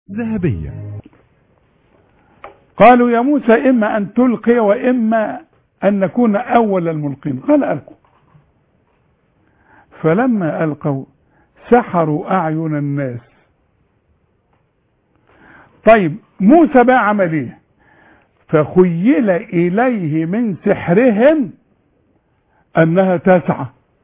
ذهبية قالوا يا موسى إما أن تلقي وإما أن نكون أول الملقين قال ألقوا فلما ألقوا سحروا أعين الناس طيب موسى بقى عمل ايه فخيل إليه من سحرهم أنها تسعى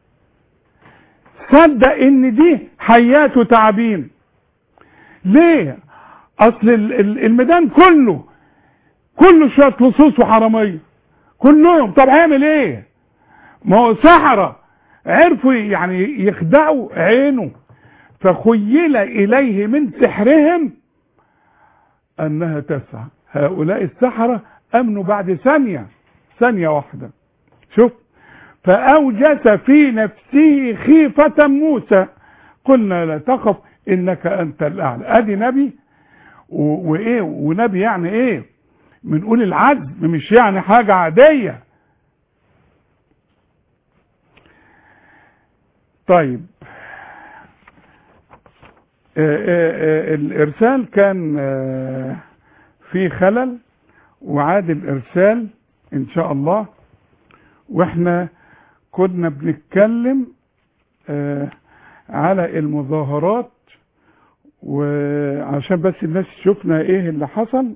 صدق ان دي حيات وتعابين ليه اصل ال- ال- الميدان كله كله شويه لصوص وحراميه كلهم طب هيعمل ايه ما هو سحرة عرفوا يعني يخدعوا عينه فخيل اليه من سحرهم انها تسعى هؤلاء السحرة امنوا بعد ثانية ثانية واحدة شوف فأوجس في نفسه خيفة موسى قلنا لا تخف إنك أنت الأعلى أدي نبي و- وإيه ونبي يعني إيه من أولي العزم مش يعني حاجة عادية طيب آه، آه، آه، الإرسال كان آه، في خلل وعاد الإرسال إن شاء الله واحنا كنا بنتكلم آه على المظاهرات وعشان بس الناس شفنا ايه اللي حصل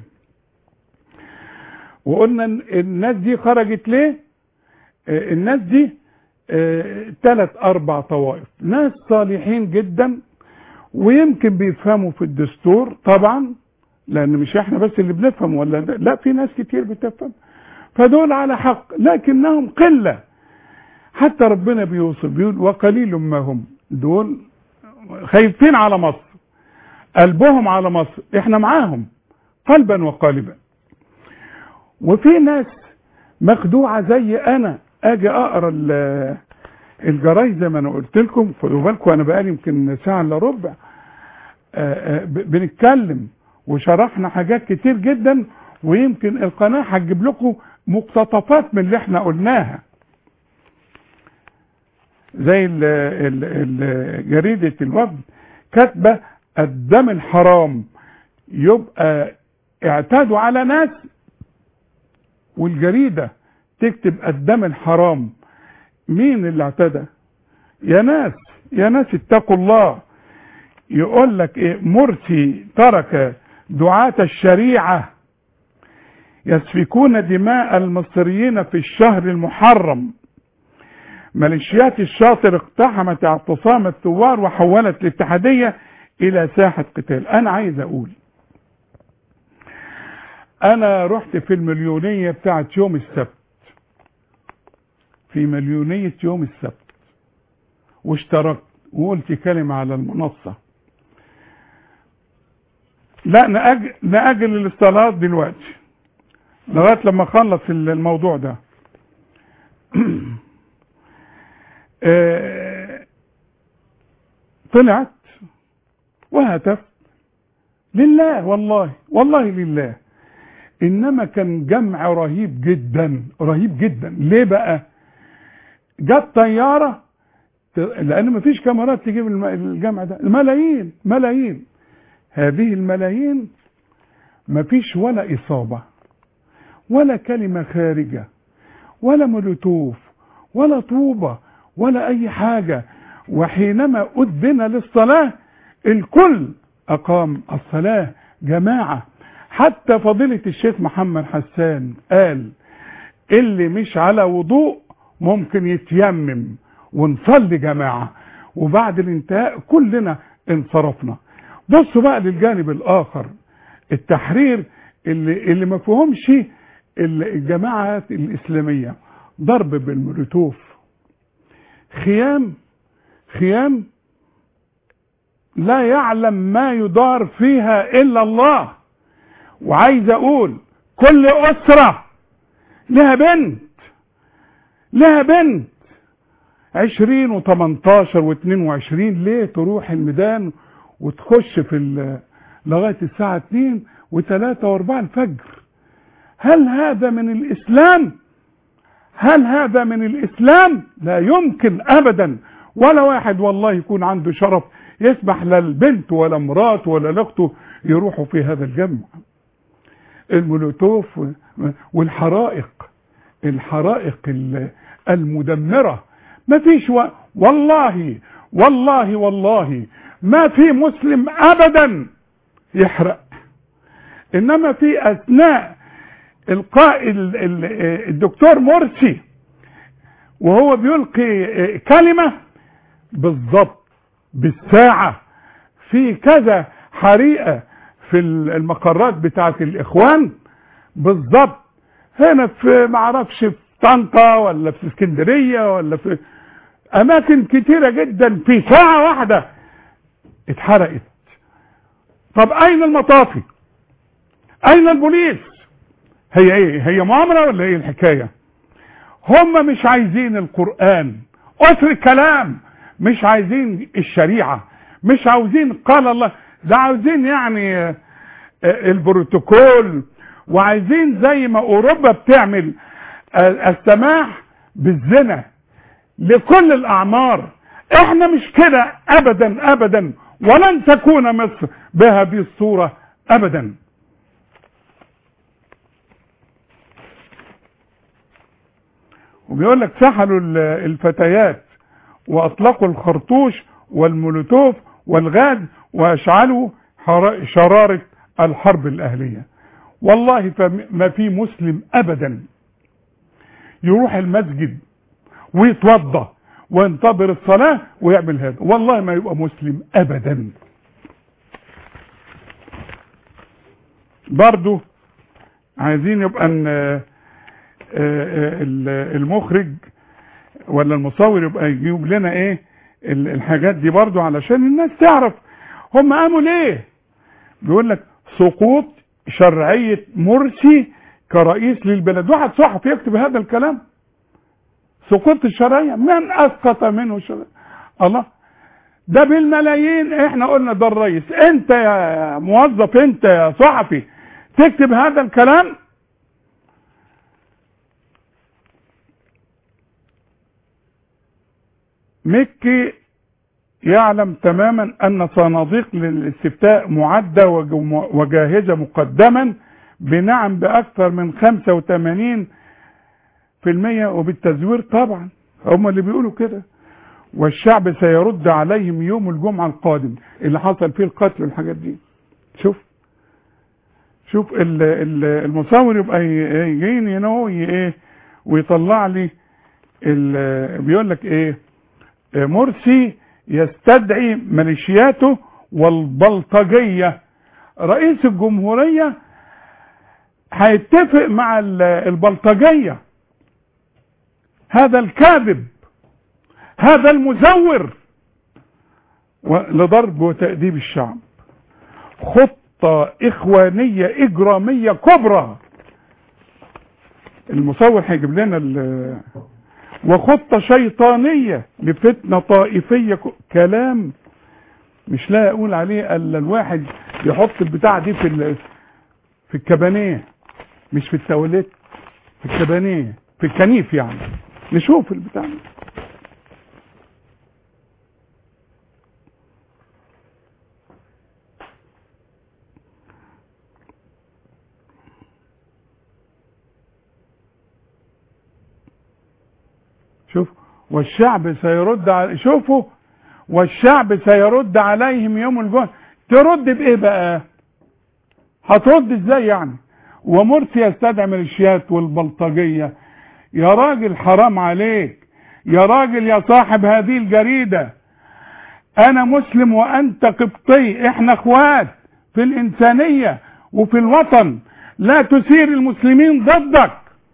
وقلنا إن الناس دي خرجت ليه آه الناس دي ثلاث اربع طوائف ناس صالحين جدا ويمكن بيفهموا في الدستور طبعا لان مش احنا بس اللي بنفهم ولا لا في ناس كتير بتفهم فدول على حق لكنهم قلة حتى ربنا بيوصف بيقول وقليل ما هم دول خايفين على مصر قلبهم على مصر احنا معاهم قلبا وقالبا وفي ناس مخدوعة زي انا اجي اقرا ال- الجرايد زي ما انا قلت لكم خدوا بالكم انا بقالي يمكن ساعة الا ربع آه، آه، ب- بنتكلم وشرحنا حاجات كتير جدا ويمكن القناة هتجيب لكم مقتطفات من اللي احنا قلناها زي ال ال ال جريدة الوفد كاتبة الدم الحرام يبقى اعتادوا على ناس والجريدة تكتب الدم الحرام مين اللي اعتدى يا ناس يا ناس اتقوا الله يقول لك ايه مرسي ترك دعاة الشريعة يسفكون دماء المصريين في الشهر المحرم ميليشيات الشاطر اقتحمت اعتصام الثوار وحولت الاتحادية الى ساحة قتال انا عايز اقول انا رحت في المليونية بتاعت يوم السبت في مليونية يوم السبت واشتركت وقلت كلمة على المنصة لا نأجل, نأجل الصلاة دلوقتي لغاية لما اخلص الموضوع ده آه، طلعت وهتف لله والله والله لله انما كان جمع رهيب جدا رهيب جدا ليه بقى جت طيارة ت- لان مفيش كاميرات تجيب الم- الجمع ده ملايين ملايين هذه الملايين مفيش ولا اصابة ولا كلمة خارجة ولا مولوتوف ولا طوبة ولا أي حاجة وحينما أذن للصلاة الكل أقام الصلاة جماعة حتى فضيلة الشيخ محمد حسان قال اللي مش على وضوء ممكن يتيمم ونصلي جماعة وبعد الانتهاء كلنا انصرفنا بصوا بقى للجانب الآخر التحرير اللي, اللي ما فيهمش ال- الجماعات الإسلامية ضرب بالمولوتوف خيام خيام لا يعلم ما يدار فيها إلا الله وعايز أقول كل أسرة لها بنت لها بنت عشرين وتمنتاشر واتنين وعشرين ليه تروح الميدان وتخش في ال- لغاية الساعة اتنين وتلاتة واربعة الفجر هل هذا من الإسلام هل هذا من الإسلام لا يمكن أبدا ولا واحد والله يكون عنده شرف يسمح لا البنت ولا مراته ولا لاخته يروحوا في هذا الجمع المولوتوف والحرائق الحرائق المدمرة ما فيش و... والله والله والله ما في مسلم ابدا يحرق انما في اثناء القاء الدكتور مرسي وهو بيلقي كلمة بالضبط بالساعة في كذا حريقة في المقرات بتاعة الاخوان بالضبط هنا في معرفش في طنطا ولا في اسكندرية ولا في اماكن كتيرة جدا في ساعة واحدة اتحرقت طب اين المطافي اين البوليس هي ايه هي مؤامرة ولا ايه الحكاية هم مش عايزين القرآن اسر الكلام مش عايزين الشريعة مش عاوزين قال الله ده عاوزين يعني البروتوكول وعايزين زي ما اوروبا بتعمل السماح بالزنا لكل الاعمار احنا مش كده ابدا ابدا ولن تكون مصر بهذه الصورة ابدا وبيقول لك سحلوا الفتيات واطلقوا الخرطوش والمولوتوف والغاز واشعلوا شرارة الحرب الاهلية والله ما في مسلم ابدا يروح المسجد ويتوضى وينتظر الصلاة ويعمل هذا والله ما يبقى مسلم ابدا برضو عايزين يبقى ان المخرج ولا المصور يبقى يجيب لنا ايه الحاجات دي برضو علشان الناس تعرف هم قاموا ليه بيقول لك سقوط شرعية مرسي كرئيس للبلد واحد صحفي يكتب هذا الكلام سقوط الشرعية من اسقط منه شرعية الله ده بالملايين احنا قلنا ده الرئيس انت يا موظف انت يا صحفي تكتب هذا الكلام مكي يعلم تماما ان صناديق للاستفتاء معدة وجاهزة مقدما بنعم باكثر من 85% وبالتزوير طبعا هم اللي بيقولوا كده والشعب سيرد عليهم يوم الجمعة القادم اللي حصل فيه القتل والحاجات دي شوف شوف المصور يبقى يجيني هنا ايه ويطلع لي بيقول لك ايه مرسي يستدعي ميليشياته والبلطجية رئيس الجمهورية هيتفق مع البلطجية هذا الكاذب هذا المزور لضرب وتأديب الشعب خطة إخوانية إجرامية كبرى المصور هيجيب لنا وخطة شيطانية لفتنة طائفية كلام مش لا اقول عليه الا الواحد يحط البتاع دي في في الكبانيه مش في التواليت في الكبانيه في الكنيف يعني نشوف البتاع دي شوف والشعب سيرد على شوفوا والشعب سيرد عليهم يوم الجمعة ترد بايه بقى هترد ازاي يعني ومرسي يستدعي ميليشيات والبلطجية يا راجل حرام عليك يا راجل يا صاحب هذه الجريدة انا مسلم وانت قبطي احنا اخوات في الانسانية وفي الوطن لا تثير المسلمين ضدك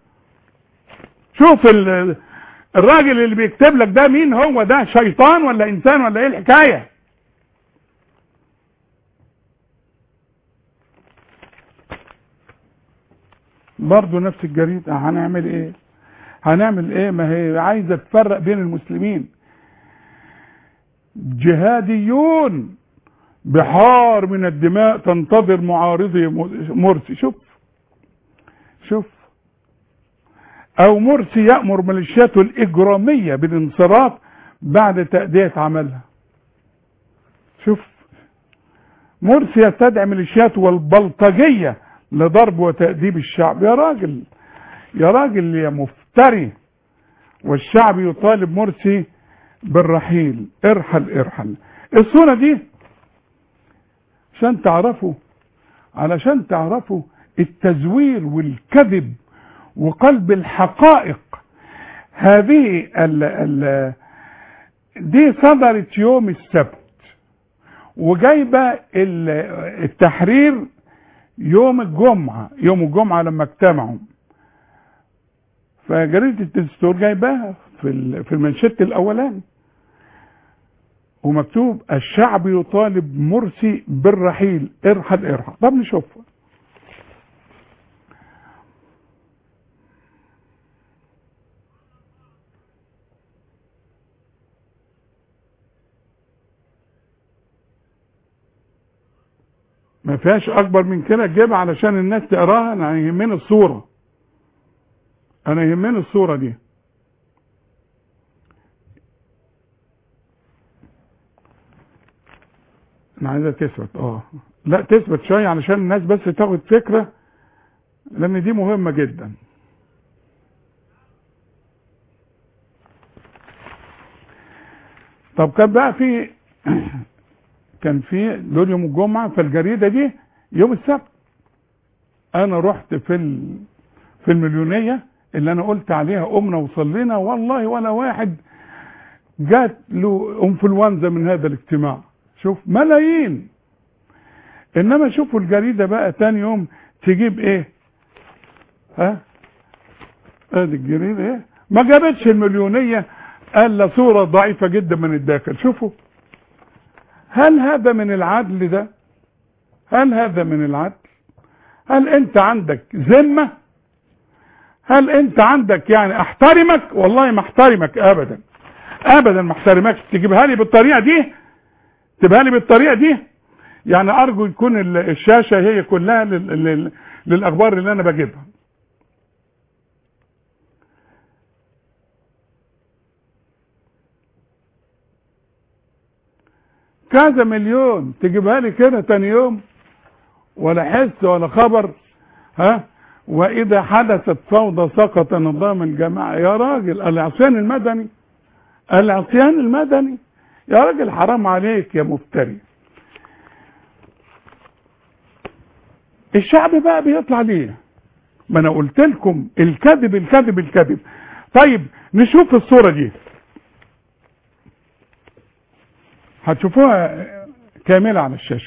شوف الراجل اللي بيكتب لك ده مين هو ده شيطان ولا انسان ولا ايه الحكايه برضه نفس الجريدة هنعمل ايه هنعمل ايه ما هي عايزة تفرق بين المسلمين جهاديون بحار من الدماء تنتظر معارضي مرسي شوف شوف او مرسي يأمر ميليشياته الاجرامية بالانصراف بعد تأدية عملها شوف مرسي يستدعي ميليشيات والبلطجية لضرب وتأديب الشعب يا راجل يا راجل يا مفتري والشعب يطالب مرسي بالرحيل ارحل ارحل الصورة دي عشان تعرفوا علشان تعرفوا التزوير والكذب وقلب الحقائق هذه ال ال دي صدرت يوم السبت وجايبه التحرير يوم الجمعه يوم الجمعه لما اجتمعوا فجريده الدستور جايباها في في المنشط الاولاني ومكتوب الشعب يطالب مرسي بالرحيل ارحل ارحل طب نشوفها ما فيهاش اكبر من كده تجيبها علشان الناس تقراها انا يهمني الصوره انا يهمني الصوره دي انا عايزها تثبت اه لا تثبت شويه علشان الناس بس تاخد فكره لان دي مهمه جدا طب كان بقى في كان في دول يوم الجمعه فالجريده دي يوم السبت انا رحت في ال... في المليونيه اللي انا قلت عليها قمنا وصلينا والله ولا واحد جات له انفلونزا من هذا الاجتماع شوف ملايين انما شوفوا الجريده بقى تاني يوم تجيب ايه ها ادي الجريده ايه ما جابتش المليونيه الا صوره ضعيفه جدا من الداخل شوفوا هل هذا من العدل ده هل هذا من العدل هل انت عندك ذمه هل انت عندك يعني احترمك والله ما احترمك ابدا ابدا ما احترمكش تجيبها لي بالطريقه دي تجيبها لي بالطريقه دي يعني ارجو يكون الشاشه هي كلها لل... لل... للاخبار اللي انا بجيبها كذا مليون تجيبها لي كده تاني يوم ولا حس ولا خبر ها واذا حدثت فوضى سقط نظام الجماعه يا راجل العصيان المدني العصيان المدني يا راجل حرام عليك يا مفتري الشعب بقى بيطلع ليه ما انا قلت لكم الكذب الكذب الكذب طيب نشوف الصوره دي هتشوفوها كامله على الشاشه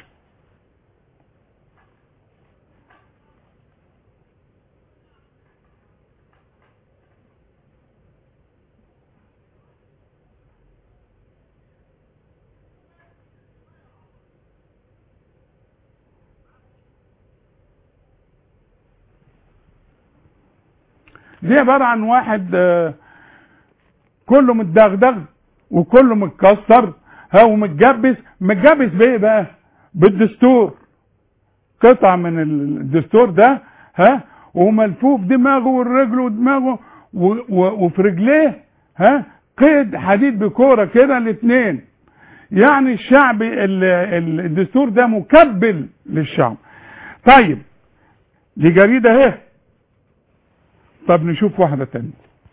دي عبارة عن واحد آه، كله متدغدغ وكله متكسر ها ومتجبس متجبس بايه بقى بالدستور قطعة من الدستور ده ها وملفوف دماغه والرجل ودماغه و- و- وفي رجليه ها قيد حديد بكوره كده الاثنين يعني الشعب ال- ال- الدستور ده مكبل للشعب طيب دي جريده اهي طب نشوف واحدة تانية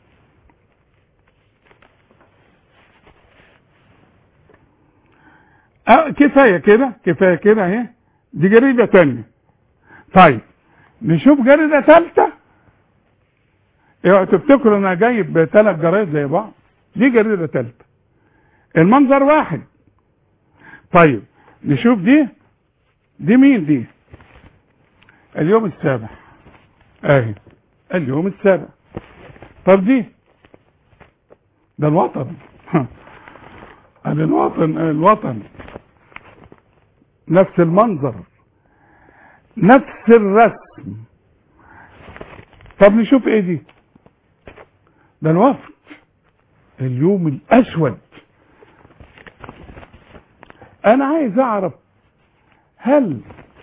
أه كفاية كده كفاية كده اهي دي جريدة تانية طيب نشوف جريدة تالتة اوعوا تفتكروا انا جايب ثلاث جرايد زي بعض دي جريدة تالتة المنظر واحد طيب نشوف دي دي مين دي اليوم السابع اهي اليوم السابع طب دي ده الوطن ادي الوطن الوطن نفس المنظر نفس الرسم طب نشوف ايه دي ده الوفد اليوم الاسود انا عايز اعرف هل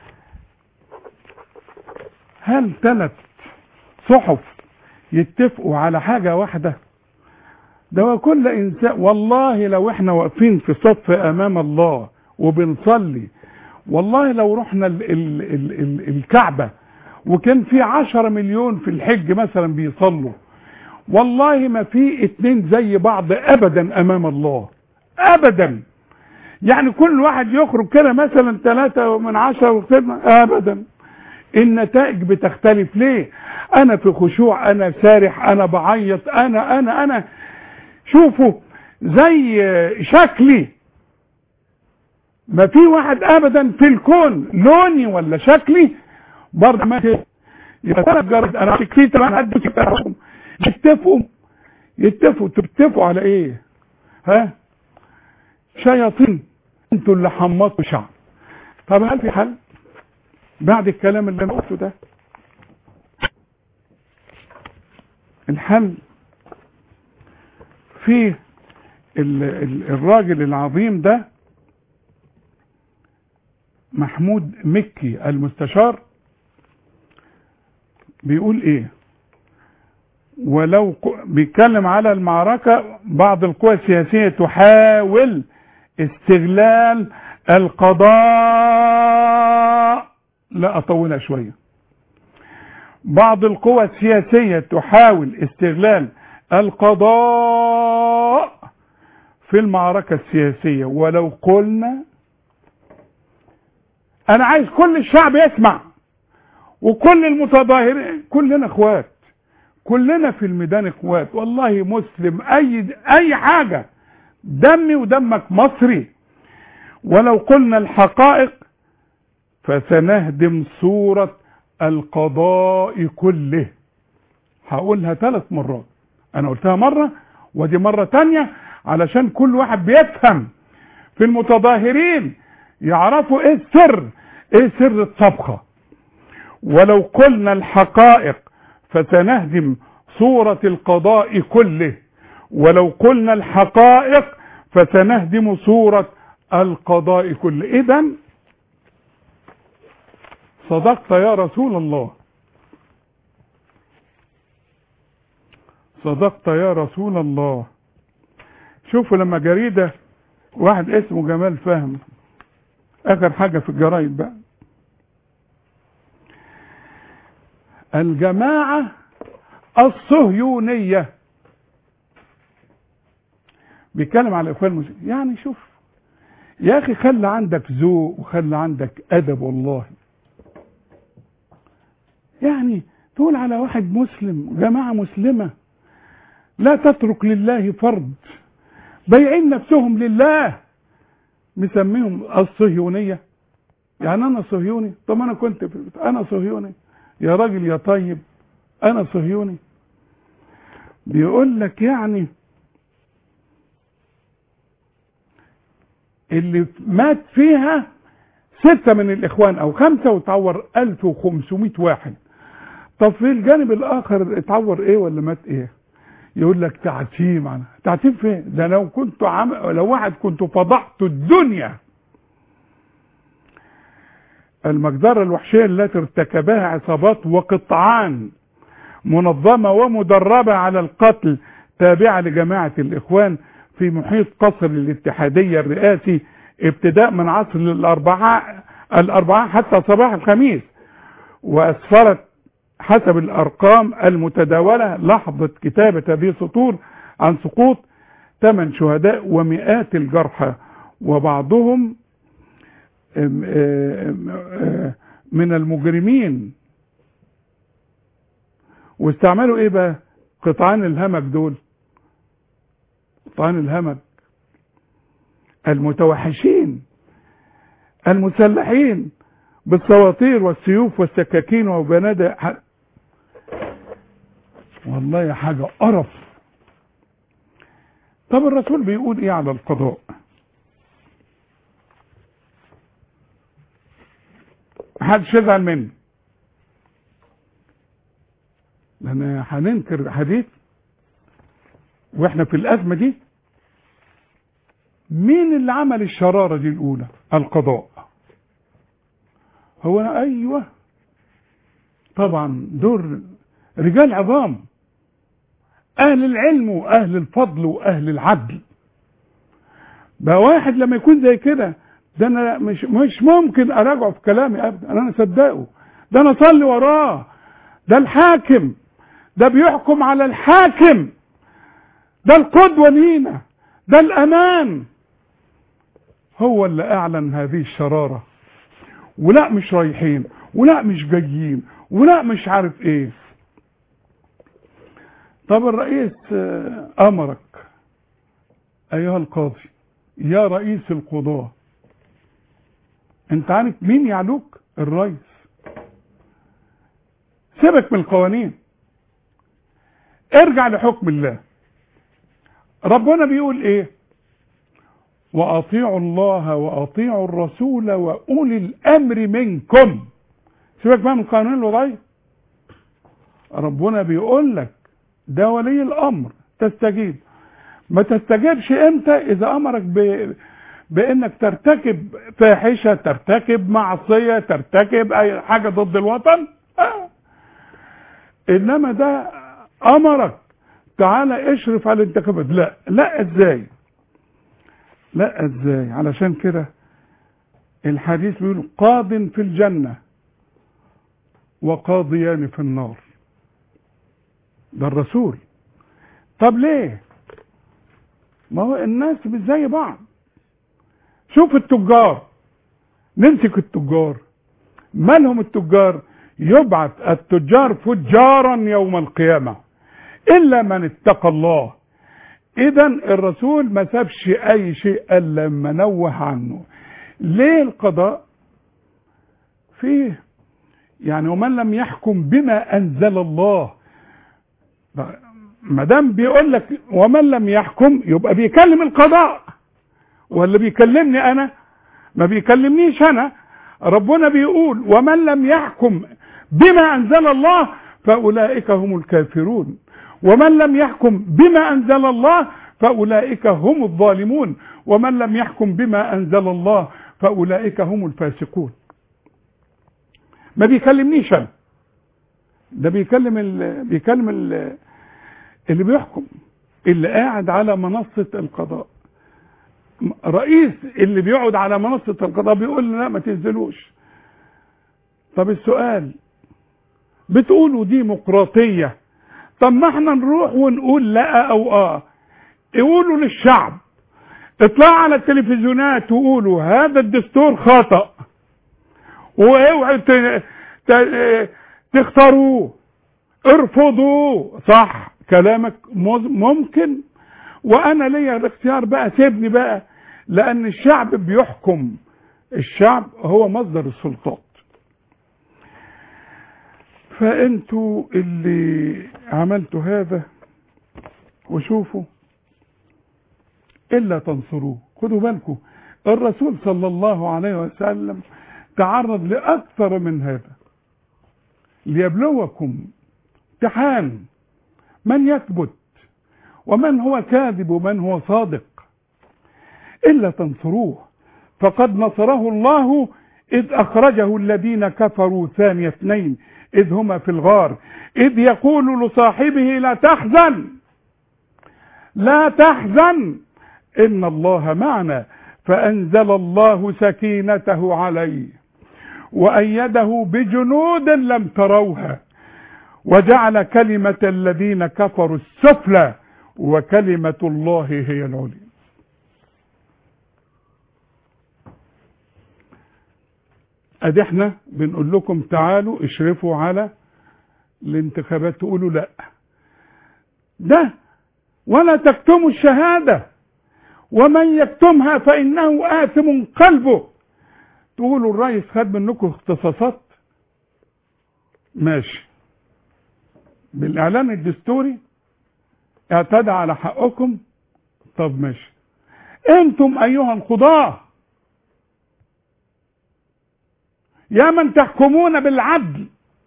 هل ثلاث صحف يتفقوا على حاجة واحدة ده كل إنسان والله لو احنا واقفين في صف أمام الله وبنصلي والله لو رحنا ال ال ال ال الكعبة وكان في عشرة مليون في الحج مثلا بيصلوا والله ما في اتنين زي بعض ابدا امام الله ابدا يعني كل واحد يخرج كده مثلا ثلاثة من عشرة وخدمة ابدا النتائج بتختلف ليه انا في خشوع انا سارح انا بعيط انا انا انا شوفوا زي شكلي ما في واحد ابدا في الكون لوني ولا شكلي برضه ما يتفجر انا شكيت انا حد يتفقوا يتفقوا تتفقوا على ايه ها شياطين انتوا اللي حمطوا شعب طب هل في حل بعد الكلام اللي انا قلته ده الحل في ال ال الراجل العظيم ده محمود مكي المستشار بيقول ايه ولو بيتكلم على المعركة بعض القوى السياسية تحاول استغلال القضاء لا اطولها شوية بعض القوى السياسية تحاول استغلال القضاء في المعركة السياسية ولو قلنا انا عايز كل الشعب يسمع وكل المتظاهرين كلنا اخوات كلنا في الميدان اخوات والله مسلم اي اي حاجة دمي ودمك مصري ولو قلنا الحقائق فسنهدم صورة القضاء كله هقولها ثلاث مرات انا قلتها مرة ودي مرة تانية علشان كل واحد بيفهم في المتظاهرين يعرفوا ايه السر ايه سر الطبخة ولو قلنا الحقائق فسنهدم صورة القضاء كله ولو قلنا الحقائق فسنهدم صورة القضاء كله اذا صدقت يا رسول الله صدقت يا رسول الله شوفوا لما جريدة واحد اسمه جمال فهم اخر حاجة في الجرايد بقى الجماعة الصهيونية بيتكلم على الاخوان المسلمين يعني شوف يا اخي خلي عندك ذوق وخلي عندك ادب والله يعني تقول على واحد مسلم جماعة مسلمة لا تترك لله فرض بيعين نفسهم لله مسميهم الصهيونية يعني انا صهيوني طب انا كنت في البيت انا صهيوني يا راجل يا طيب انا صهيوني بيقول لك يعني اللي مات فيها ستة من الاخوان او خمسة وتعور 1500 واحد طب في الجانب الاخر اتعور ايه ولا مات ايه يقول لك تعتيم عنها تعتيم فين ده لو كنت عم... لو واحد كنت فضحت الدنيا المجزرة الوحشية التي ارتكبها عصابات وقطعان منظمة ومدربة على القتل تابعة لجماعة الإخوان في محيط قصر الاتحادية الرئاسي ابتداء من عصر الأربعاء الأربعاء حتى صباح الخميس وأسفرت حسب الأرقام المتداولة لحظة كتابة هذه السطور عن سقوط ثمان شهداء ومئات الجرحى وبعضهم من المجرمين واستعملوا ايه بقى قطعان الهمك دول قطعان الهمك المتوحشين المسلحين بالسواطير والسيوف والسكاكين وبنادق والله حاجة قرف طب الرسول بيقول ايه على القضاء محدش يزعل مني لان هننكر حديث واحنا في الازمه دي مين اللي عمل الشراره دي الاولى القضاء هو أنا ايوه طبعا دول رجال عظام اهل العلم واهل الفضل واهل العدل بقى واحد لما يكون زي كده ده انا مش مش ممكن اراجعه في كلامي ابدا انا اصدقه ده انا اصلي وراه ده الحاكم ده بيحكم على الحاكم ده القدوة لينا ده الأمان هو اللي أعلن هذه الشرارة ولا مش رايحين ولا مش جايين ولا مش عارف ايه طب الرئيس أمرك أيها القاضي يا رئيس القضاة انت عارف مين يعلوك الرئيس سيبك من القوانين ارجع لحكم الله ربنا بيقول ايه واطيعوا الله واطيعوا الرسول واولي الامر منكم سيبك بقى من القانون الوضعيه ربنا بيقول لك ده ولي الامر تستجيب ما تستجيبش امتى اذا امرك ب... بانك ترتكب فاحشه ترتكب معصيه ترتكب اي حاجه ضد الوطن آه. انما ده امرك تعالى اشرف على الانتخابات لا لا ازاي لا ازاي علشان كده الحديث بيقول قاض في الجنة وقاضيان في النار ده الرسول طب ليه ما هو الناس مش زي بعض شوف التجار نمسك التجار مالهم التجار يبعث التجار فجارا يوم القيامة إلا من اتقى الله إذا الرسول ما سابش أي شيء إلا لما نوه عنه ليه القضاء فيه يعني ومن لم يحكم بما أنزل الله ما دام بيقول لك ومن لم يحكم يبقى بيكلم القضاء ولا بيكلمني أنا ما بيكلمنيش أنا ربنا بيقول ومن لم يحكم بما أنزل الله فأولئك هم الكافرون ومن لم يحكم بما أنزل الله فأولئك هم الظالمون ومن لم يحكم بما أنزل الله فأولئك هم الفاسقون ما بيكلمنيش أنا ده بيكلم ال بيكلم ال اللي بيحكم اللي قاعد على منصة القضاء رئيس اللي بيقعد على منصة القضاء بيقول لا ما تنزلوش طب السؤال بتقولوا ديمقراطية طب ما احنا نروح ونقول لا او اه يقولوا للشعب اطلعوا على التلفزيونات وقولوا هذا الدستور خطأ واوعوا تختاروه ارفضوه صح كلامك ممكن وانا ليا الاختيار بقى سيبني بقى لان الشعب بيحكم الشعب هو مصدر السلطات فانتوا اللي عملتوا هذا وشوفوا الا تنصروه خدوا بالكم الرسول صلى الله عليه وسلم تعرض لاكثر من هذا ليبلوكم امتحان من يثبت ومن هو كاذب ومن هو صادق الا تنصروه فقد نصره الله اذ اخرجه الذين كفروا ثاني اثنين إذ هما في الغار إذ يقول لصاحبه لا تحزن لا تحزن إن الله معنا فأنزل الله سكينته عليه وأيده بجنود لم تروها وجعل كلمة الذين كفروا السفلى وكلمة الله هي العليا ادي احنا بنقول لكم تعالوا اشرفوا على الانتخابات تقولوا لا ده ولا تكتموا الشهادة ومن يكتمها فإنه آثم قلبه تقولوا الرئيس خد منكم اختصاصات ماشي بالإعلان الدستوري اعتدى على حقكم طب ماشي انتم أيها القضاه يا من تحكمون بالعدل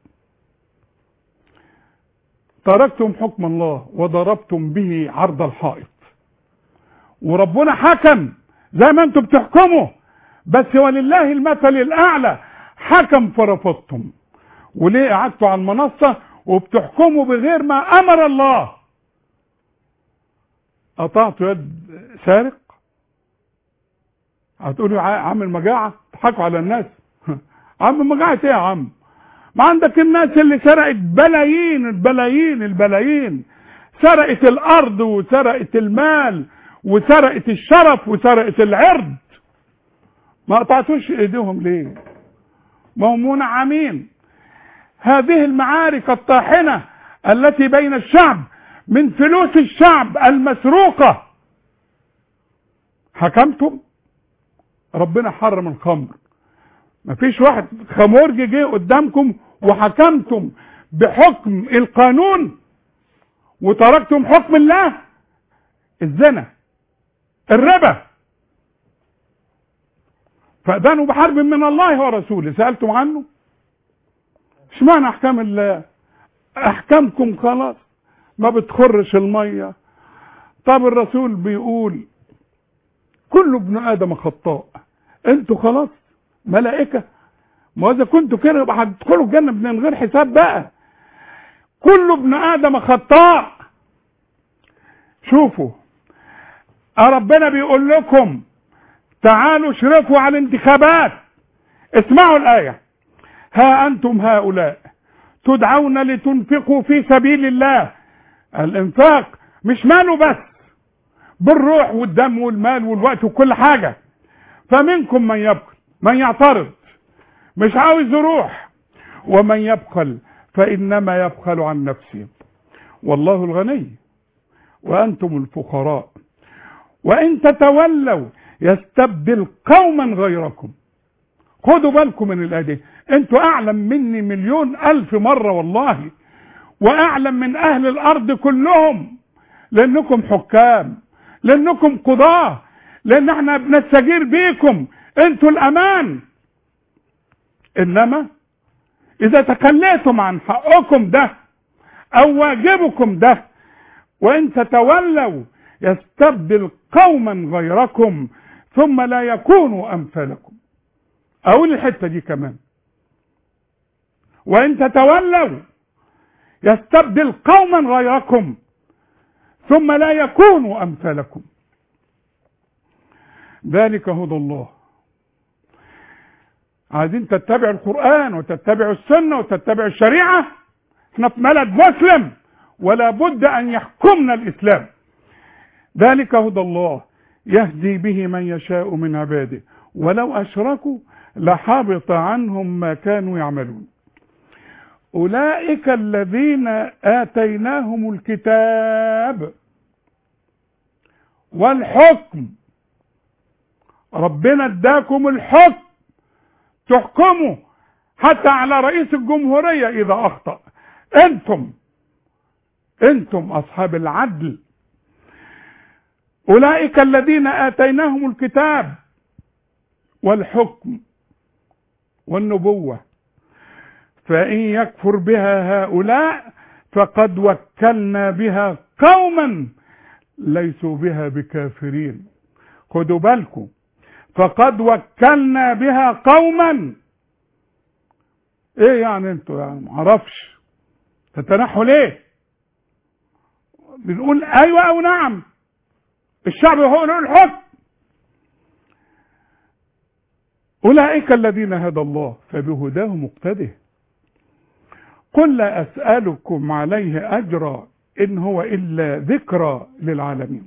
تركتم حكم الله وضربتم به عرض الحائط وربنا حكم زي ما انتم بتحكموا بس ولله المثل الاعلى حكم فرفضتم وليه قعدتوا على المنصة وبتحكموا بغير ما امر الله قطعتوا يد سارق هتقولوا يا عم المجاعة تضحكوا على الناس عم مجاعة ايه يا عم ما عندك الناس اللي سرقت بلايين البلايين البلايين سرقت الارض وسرقت المال وسرقت الشرف وسرقت العرض ما قطعتوش ايديهم ليه ما هم منعمين هذه المعارك الطاحنة التي بين الشعب من فلوس الشعب المسروقة حكمتم ربنا حرم الخمر مفيش واحد خمورجي جه قدامكم وحكمتم بحكم القانون وتركتم حكم الله الزنا الربا فأذنوا بحرب من الله ورسوله سألتم عنه اشمعنى احكام الله احكامكم خلاص ما بتخرش المية طب الرسول بيقول كل ابن ادم خطاء انتوا خلاص ملائكة ما اذا كنتوا كده يبقى هتدخلوا الجنة من غير حساب بقى كل ابن ادم خطاء شوفوا ربنا بيقول لكم تعالوا اشرفوا على الانتخابات اسمعوا الآية ها أنتم هؤلاء تدعون لتنفقوا في سبيل الله الانفاق مش ماله بس بالروح والدم والمال والوقت وكل حاجة فمنكم من يبخل من يعترض مش عاوز يروح ومن يبخل فإنما يبخل عن نفسه والله الغني وأنتم الفقراء وإن تتولوا يستبدل قوما غيركم خدوا بالكم من الآية دي انتوا أعلم مني مليون ألف مرة والله وأعلم من أهل الأرض كلهم لأنكم حكام لأنكم قضاة لأن احنا بنستجير بيكم انتوا الأمان إنما إذا تخليتم عن حقكم ده أو واجبكم ده وإن تتولوا يستبدل قوما غيركم ثم لا يكونوا أمثالكم أقول الحتة دي كمان وإن تتولوا يستبدل قوما غيركم ثم لا يكونوا أمثالكم ذلك هدى الله عايزين تتبع القرآن وتتبع السنة وتتبع الشريعة احنا في بلد مسلم ولا بد أن يحكمنا الإسلام ذلك هدى الله يهدي به من يشاء من عباده ولو أشركوا لحبط عنهم ما كانوا يعملون أولئك الذين آتيناهم الكتاب والحكم ربنا اداكم الحكم تحكموا حتى على رئيس الجمهورية إذا أخطأ أنتم أنتم أصحاب العدل أولئك الذين آتيناهم الكتاب والحكم والنبوة فإن يكفر بها هؤلاء فقد وكلنا بها قوما ليسوا بها بكافرين خدوا بالكم فقد وكلنا بها قوما ايه يعني انتوا يعني معرفش تتنحوا ليه بنقول ايوه او نعم الشعب هو له الحكم أولئك الذين هدى الله فبهداه مقتده قل لا أسألكم عليه أجرا إن هو إلا ذكرى للعالمين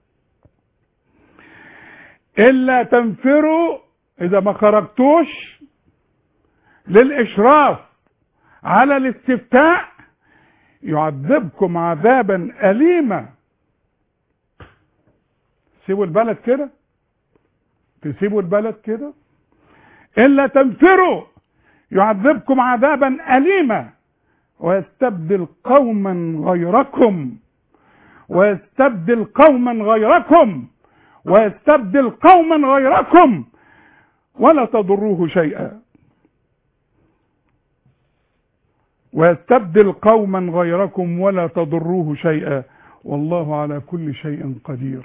إلا تنفروا إذا ما خرجتوش للإشراف على الاستفتاء يعذبكم عذابا أليما سيبوا البلد كده تسيبوا البلد كده إلا تنفروا يعذبكم عذابا أليما ويستبدل قوما غيركم ويستبدل قوما غيركم ويستبدل قوما غيركم ولا تضروه شيئا ويستبدل قوما غيركم ولا تضروه شيئا والله على كل شيء قدير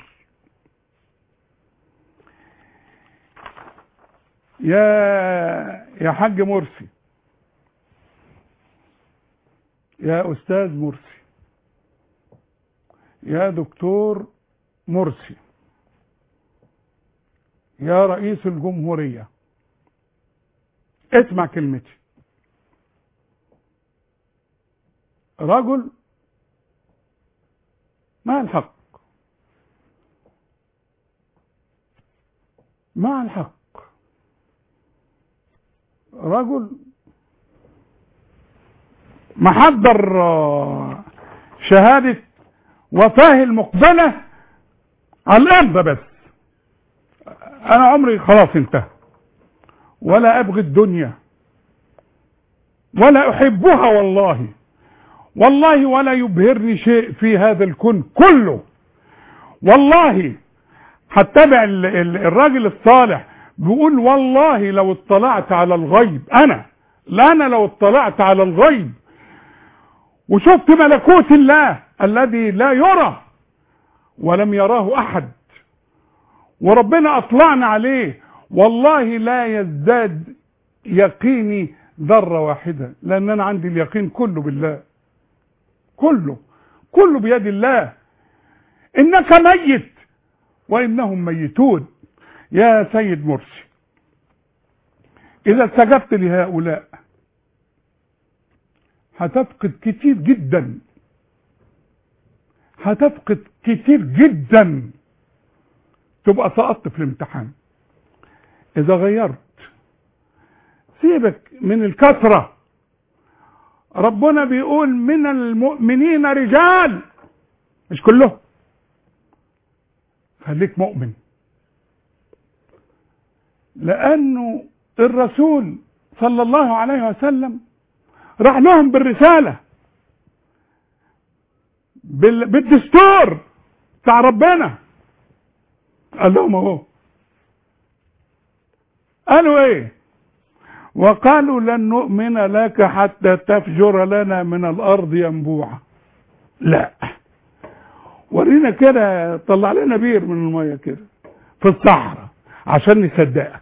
يا يا حاج مرسي يا استاذ مرسي يا دكتور مرسي يا رئيس الجمهورية اسمع كلمتي رجل مع الحق مع الحق رجل محضر آه، شهادة وفاه المقبلة على الأرض بس أنا عمري خلاص انتهى ولا أبغي الدنيا ولا أحبها والله والله ولا يبهرني شيء في هذا الكون كله والله هتبع ال- ال- الراجل الصالح بيقول والله لو اطلعت على الغيب انا لا انا لو اطلعت على الغيب وشفت ملكوت الله الذي لا يرى ولم يراه احد وربنا اطلعنا عليه والله لا يزداد يقيني ذره واحده لان انا عندي اليقين كله بالله كله كله بيد الله انك ميت وانهم ميتون يا سيد مرسي اذا استجبت لهؤلاء هتفقد كتير جدا هتفقد كتير جدا تبقى سقطت في الامتحان اذا غيرت سيبك من الكثره ربنا بيقول من المؤمنين رجال مش كلهم خليك مؤمن لانه الرسول صلى الله عليه وسلم راح لهم بالرساله بال- بالدستور بتاع ربنا قال لهم اهو قالوا ايه وقالوا لن نؤمن لك حتى تفجر لنا من الارض ينبوعا لا ورينا كده طلع لنا بير من الميه كده في الصحراء عشان نصدقك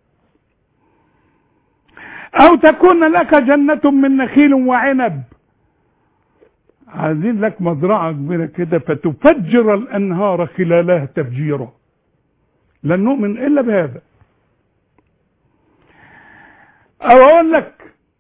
او تكون لك جنة من نخيل وعنب عايزين لك مزرعة كبيرة كده فتفجر الانهار خلالها تفجيرا لن نؤمن الا بهذا او اقول لك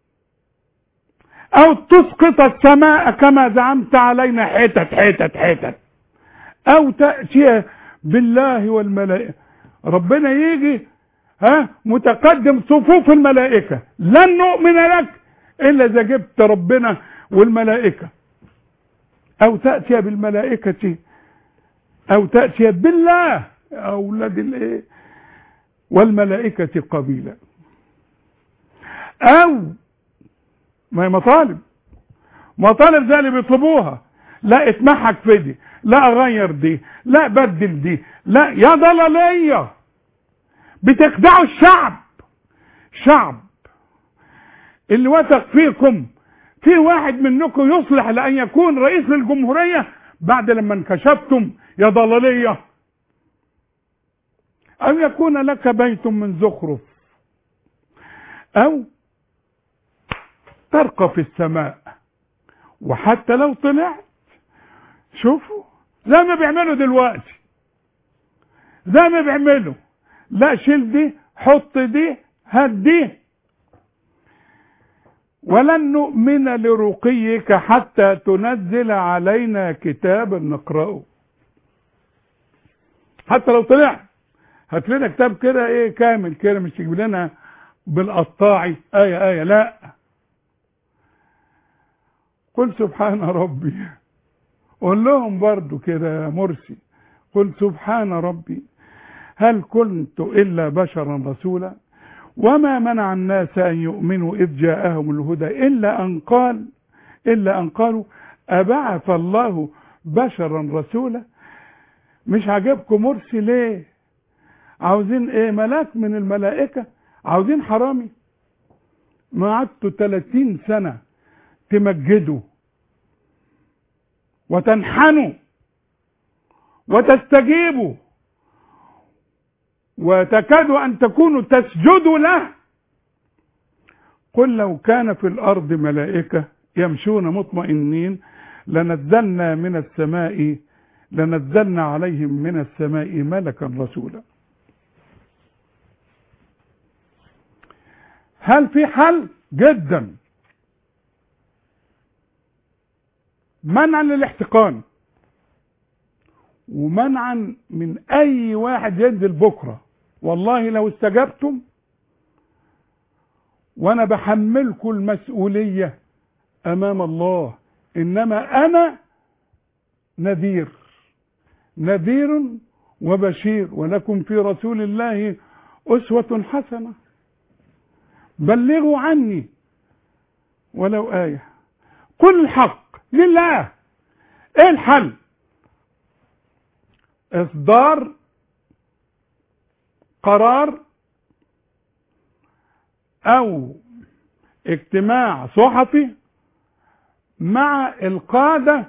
او تسقط السماء كما زعمت علينا حتت حتت حتت او تأتي بالله والملائكة ربنا يجي ها متقدم صفوف الملائكة لن نؤمن لك الا اذا جبت ربنا والملائكة او تأتي بالملائكة او تأتي بالله اولاد الايه والملائكة قبيلا او ما هي مطالب مطالب زي اللي بيطلبوها لا اتمحك في دي لا اغير دي لا بدل دي لا يا ضلالية بتخدعوا الشعب شعب اللي وثق فيكم في واحد منكم يصلح لان يكون رئيس للجمهورية بعد لما انكشفتم يا ضلالية او يكون لك بيت من زخرف او ترقى في السماء وحتى لو طلعت شوفوا زي ما بيعملوا دلوقتي زي ما بيعملوا لا شيل دي حط دي هات دي ولن نؤمن لرقيك حتى تنزل علينا كتابا نقرأه حتى لو طلعت هات لنا كتاب كده ايه كامل كده مش تجيب لنا بالقطاعي آية آية لا قل سبحان ربي قول لهم برضو كده يا مرسي قل سبحان ربي هل كنت إلا بشرا رسولا وما منع الناس أن يؤمنوا إذ جاءهم الهدى إلا أن قال إلا أن قالوا أبعث الله بشرا رسولا مش عجبكم مرسي ليه عاوزين ايه ملاك من الملائكة عاوزين حرامي ما قعدتوا 30 سنة تمجدوا وتنحنوا وتستجيبوا وتكادوا أن تكونوا تسجدوا له قل لو كان في الأرض ملائكة يمشون مطمئنين لنزلنا من السماء لنزلنا عليهم من السماء ملكا رسولا هل في حل جدا منعا للاحتقان ومنعا من اي واحد ينزل بكره والله لو استجبتم وانا بحملكم المسؤوليه امام الله انما انا نذير نذير وبشير ولكم في رسول الله اسوه حسنه بلغوا عني ولو ايه قل الحق لله ايه الحل اصدار قرار او اجتماع صحفي مع القادة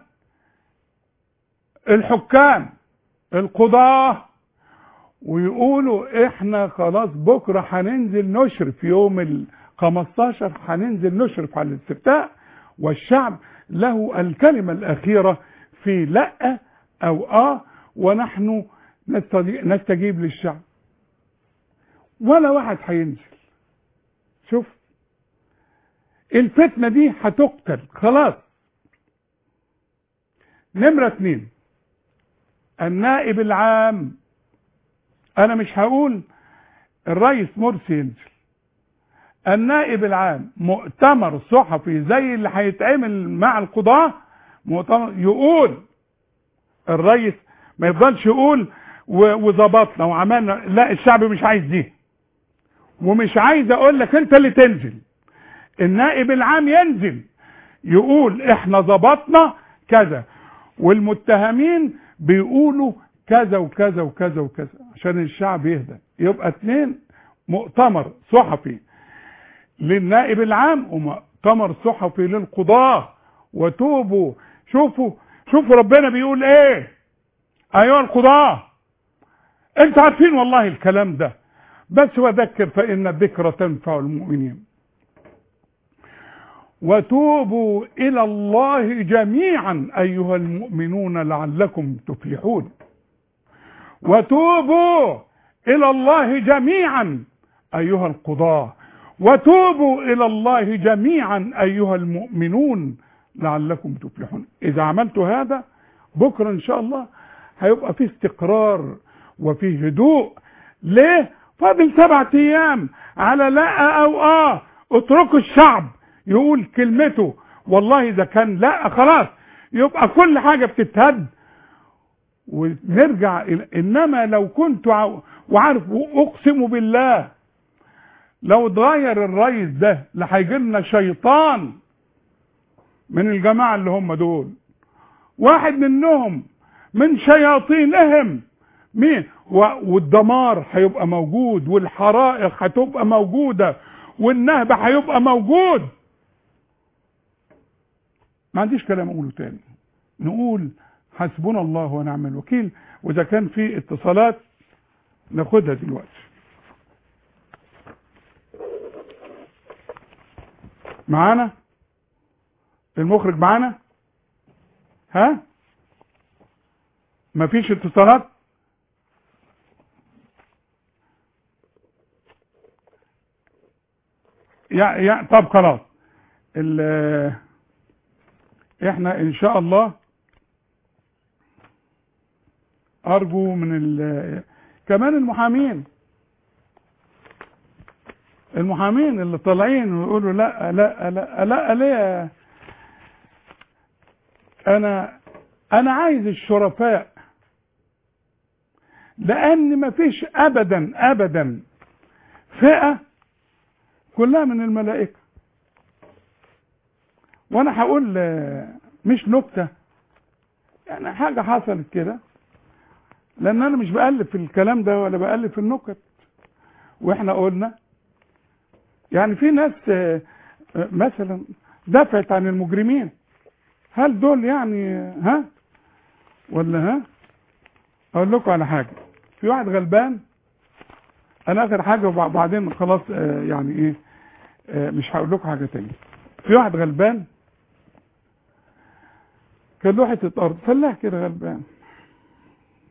الحكام القضاة ويقولوا احنا خلاص بكرة هننزل نشرف يوم ال 15 هننزل نشرف على الاستفتاء والشعب له الكلمة الأخيرة في لا أو آه ونحن نستجيب للشعب ولا واحد هينزل شوف الفتنة دي هتقتل خلاص نمرة اتنين النائب العام انا مش هقول الرئيس مرسي ينزل النائب العام مؤتمر صحفي زي اللي هيتعمل مع القضاة مؤتمر يقول الرئيس ما يفضلش يقول وظبطنا وعملنا لا الشعب مش عايز دي ومش عايز اقول لك انت اللي تنزل النائب العام ينزل يقول احنا ظبطنا كذا والمتهمين بيقولوا كذا وكذا وكذا وكذا عشان الشعب يهدى يبقى اتنين مؤتمر صحفي للنائب العام ومؤتمر صحفي للقضاة وتوبوا شوفوا شوفوا ربنا بيقول ايه ايها القضاة انتوا عارفين والله الكلام ده بس وذكر فان الذكرى تنفع المؤمنين وتوبوا الى الله جميعا ايها المؤمنون لعلكم تفلحون وتوبوا الى الله جميعا ايها القضاه وتوبوا الى الله جميعا ايها المؤمنون لعلكم تفلحون اذا عملتوا هذا بكره ان شاء الله هيبقى في استقرار وفي هدوء ليه فاضل سبعة ايام على لا او اه اتركوا الشعب يقول كلمته والله اذا كان لا خلاص يبقى كل حاجة بتتهد ونرجع إلى انما لو كنت وعارف اقسم بالله لو اتغير الرئيس ده لهيجي لنا شيطان من الجماعة اللي هم دول واحد منهم من شياطينهم مين والدمار هيبقى موجود والحرائق هتبقى موجودة والنهب هيبقى موجود ما عنديش كلام اقوله تاني نقول حسبنا الله ونعم الوكيل واذا كان في اتصالات ناخدها دلوقتي معانا المخرج معانا ها مفيش اتصالات يا يا طب خلاص احنا ان شاء الله ارجو من ال كمان المحامين المحامين اللي طالعين ويقولوا لا لا لا لا ليه انا انا عايز الشرفاء لان مفيش ابدا ابدا فئه كلها من الملائكه وانا هقول مش نكته يعني حاجه حصلت كده لان انا مش بألف في الكلام ده ولا بألف في النكت واحنا قلنا يعني في ناس مثلا دافعت عن المجرمين هل دول يعني ها ولا ها اقول لكم على حاجه في واحد غلبان انا اخر حاجه وبعدين خلاص يعني ايه مش هقول لكم حاجه تاني في واحد غلبان كان له حته ارض فلاح كده غلبان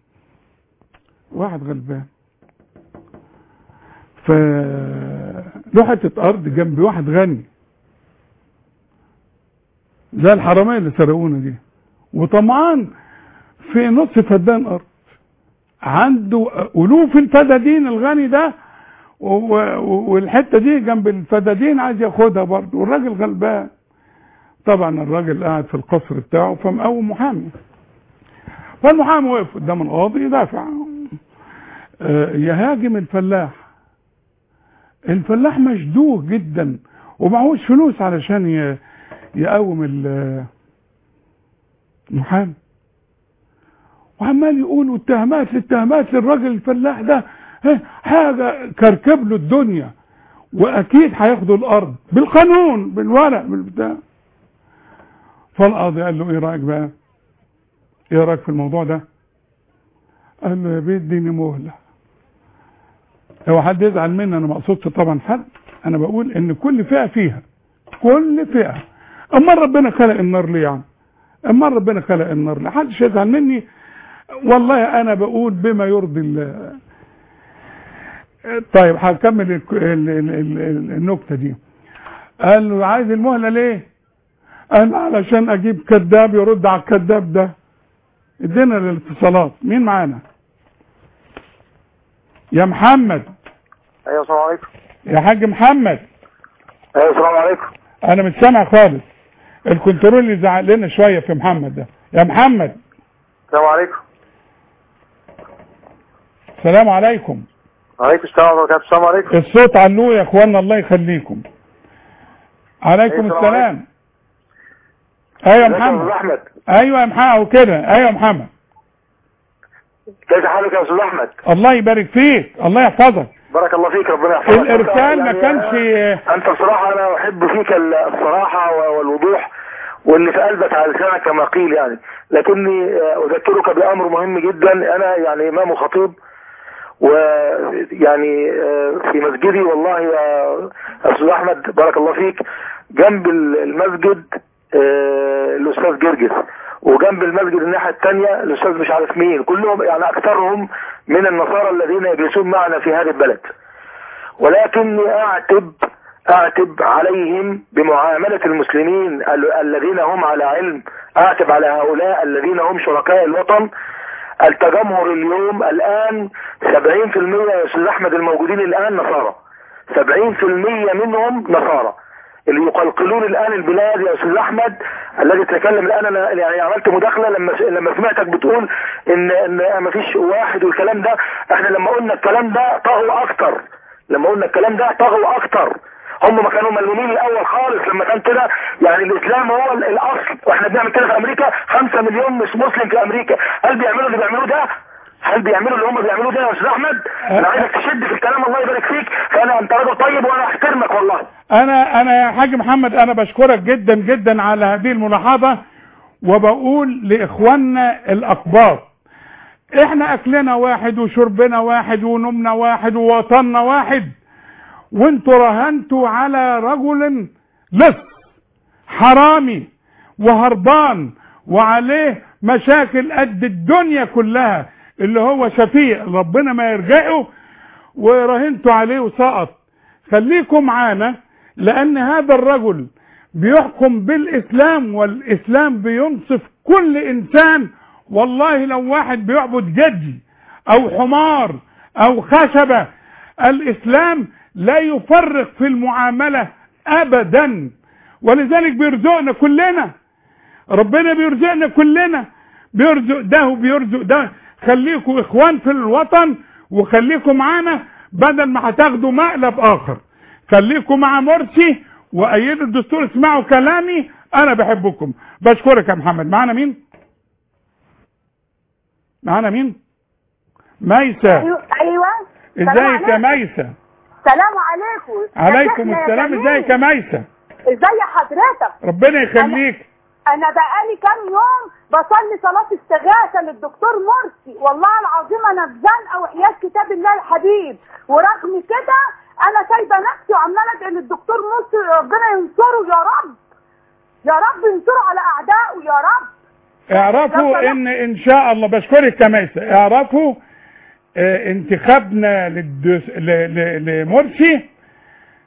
واحد غلبان ف له حته ارض جنب واحد غني زي الحراميه اللي سرقونا دي وطمعان في نص فدان ارض عنده الوف الفدادين الغني ده و- و- والحته دي جنب الفدادين عايز ياخدها برضه والراجل غلبان طبعا الراجل قاعد في القصر بتاعه فمقوم محامي فالمحامي وقف قدام القاضي يدافع آه، يهاجم الفلاح الفلاح مشدوه جدا ومعهوش فلوس علشان ي- يقوم ال- المحامي وعمال يقول اتهامات للتهمات للراجل الفلاح ده ها، حاجه كركب له الدنيا واكيد هياخدوا الارض بالقانون بالورق بالبتاع فالقاضي قال له ايه رايك بقى ايه رايك في الموضوع ده قال له يا بيه اديني مهله لو حد يزعل مني انا ما اقصدش طبعا حد انا بقول ان كل فئه فيها كل فئه اما ربنا خلق النار ليه يعني اما ربنا خلق النار ليه حدش يزعل مني والله انا بقول بما يرضي الله طيب هكمل الك- ال- ال- ال- النكته دي قال له عايز المهله ليه قال علشان اجيب كذاب يرد على الكذاب ده ادينا الاتصالات مين معانا يا محمد ايوه السلام عليكم يا حاج محمد ايوه السلام عليكم انا مش سامع خالص الكنترول اللي زعق لنا شويه في محمد ده يا محمد السلام عليكم السلام عليكم وعليكم السلام ورحمه الله وبركاته السلام عليكم الصوت علوه يا اخوانا الله يخليكم عليكم أيوة، السلام ايوه يا ازيك يا استاذ محمد احمد ايوه يا محمد وكده ايوه يا محمد كيف حالك يا استاذ احمد الله يبارك فيك الله يحفظك بارك الله فيك ربنا يحفظك الارسال ما يعني كانش انت بصراحه انا احب فيك ال- الصراحه والوضوح واللي في قلبك على لسانك كما قيل يعني لكني آه، اذكرك بامر مهم جدا انا يعني امام خطيب ويعني آه، في مسجدي والله يا استاذ احمد بارك الله فيك جنب ال- المسجد آه، الاستاذ جرجس وجنب المسجد الناحيه الثانيه الاستاذ مش عارف مين كلهم يعني اكثرهم من النصارى الذين يجلسون معنا في هذا البلد ولكني اعتب اعتب عليهم بمعاملة المسلمين ال- الذين هم على علم اعتب على هؤلاء الذين هم شركاء الوطن التجمهر اليوم الان 70% يا استاذ احمد الموجودين الان نصارى 70% منهم نصارى اللي يقلقلون الان البلاد يا استاذ احمد الذي تكلم الان انا يعني عملت مداخله لما لما سمعتك بتقول ان ان ما فيش واحد والكلام ده احنا لما قلنا الكلام ده طغوا اكتر لما قلنا الكلام ده طغوا اكتر هم ما كانوا ملمومين الاول خالص لما كان كده يعني الاسلام هو ال- الاصل واحنا بنعمل كده في امريكا 5 مليون مش مسلم في امريكا هل بيعملوا اللي بيعملوه ده هل بيعملوا اللي هم بيعملوه ده يا استاذ احمد انا عايزك تشد في الكلام الله يبارك فيك فانا انت راجل طيب وانا احترمك والله انا انا يا حاج محمد انا بشكرك جدا جدا على هذه الملاحظه وبقول لاخواننا الاقباط احنا اكلنا واحد وشربنا واحد ونومنا واحد ووطننا واحد وانتوا رهنتوا على رجل لص حرامي وهربان وعليه مشاكل قد الدنيا كلها اللي هو شفيق ربنا ما يرجعه وراهنتوا عليه وسقط خليكم معانا لان هذا الرجل بيحكم بالاسلام والاسلام بينصف كل انسان والله لو واحد بيعبد جدي او حمار او خشبة الاسلام لا يفرق في المعاملة ابدا ولذلك بيرزقنا كلنا ربنا بيرزقنا كلنا بيرزق ده وبيرزق ده خليكم اخوان في الوطن وخليكم معانا بدل ما هتاخدوا مقلب اخر خليكم مع مرسي وايدوا الدستور اسمعوا كلامي انا بحبكم بشكرك يا محمد معانا مين معانا مين ميسة ايوه ايوه ازيك يا ميسة سلام عليكم عليكم ازيك يا السلام جميل؟ ازيك يا ميسة ازي حضرتك ربنا يخليك انا بقالي كام يوم بصلي صلاة استغاثة للدكتور مرسي والله العظيم انا في زنقة وحياة كتاب الله الحبيب ورغم كده انا سايبة نفسي وعمالة ادعي للدكتور مرسي ربنا ينصره يا رب يا رب ينصره على اعدائه يا رب اعرفوا لو ان ان شاء الله بشكرك يا ميسة اعرفوا اه انتخابنا للدس... ل... ل... لمرسي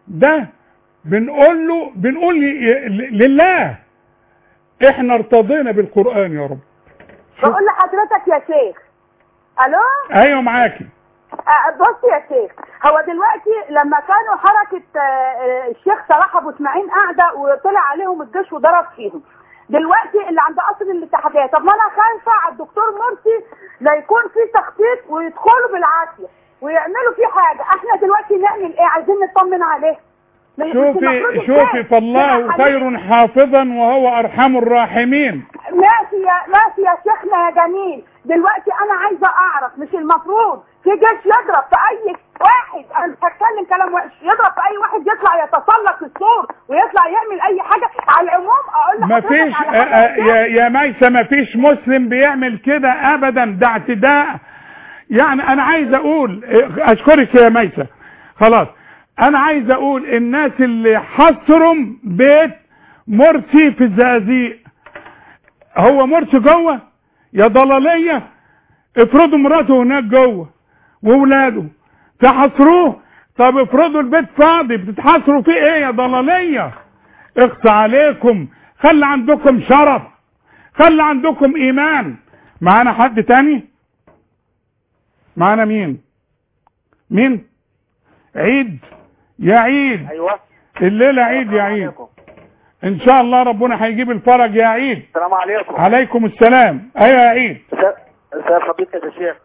ده بنقول له بنقول ي- ل- لله احنا ارتضينا بالقرآن يا رب بقول لحضرتك يا شيخ الو ايوه معاكي آه، بص يا شيخ هو دلوقتي لما كانوا حركة آه، آه، الشيخ صلاح ابو اسماعيل قاعدة وطلع عليهم الجيش وضرب فيهم دلوقتي اللي عند قصر الاتحادية طب ما انا خايفة على الدكتور مرسي لا يكون في تخطيط ويدخلوا بالعافية ويعملوا فيه حاجة احنا دلوقتي نعمل ايه عايزين نطمن عليه مش- مش المفروض شوفي إزاي؟ شوفي فالله لا، خير حافظا وهو ارحم الراحمين ماشي يا ماشي يا شيخنا يا جميل دلوقتي انا عايزه اعرف مش المفروض في جيش يضرب في اي واحد انا مش هتكلم كلام وحش يضرب في اي واحد يطلع يتسلق السور ويطلع يعمل اي حاجه على العموم اقول لحضرتك مفيش على آه، حاجة آه، كده. يا يا ميسة مفيش مسلم بيعمل كده ابدا ده اعتداء يعني انا عايز اقول آه، اشكرك يا ميسة خلاص انا عايز اقول الناس اللي حصروا بيت مرسي في الزقازيق هو مرسي جوه يا ضلالية افرضوا مراته هناك جوه وولاده تحصروه طب افرضوا البيت فاضي بتتحصروا فيه ايه يا ضلالية اخصى عليكم خلي عندكم شرف خلي عندكم ايمان معانا حد تاني معانا مين مين عيد يا عيد ايوه الليلة عيد يا عيد ان شاء الله ربنا هيجيب الفرج يا عيد السلام عليكم عليكم السلام ايوه يا عيد ازي فضيلتك يا شيخ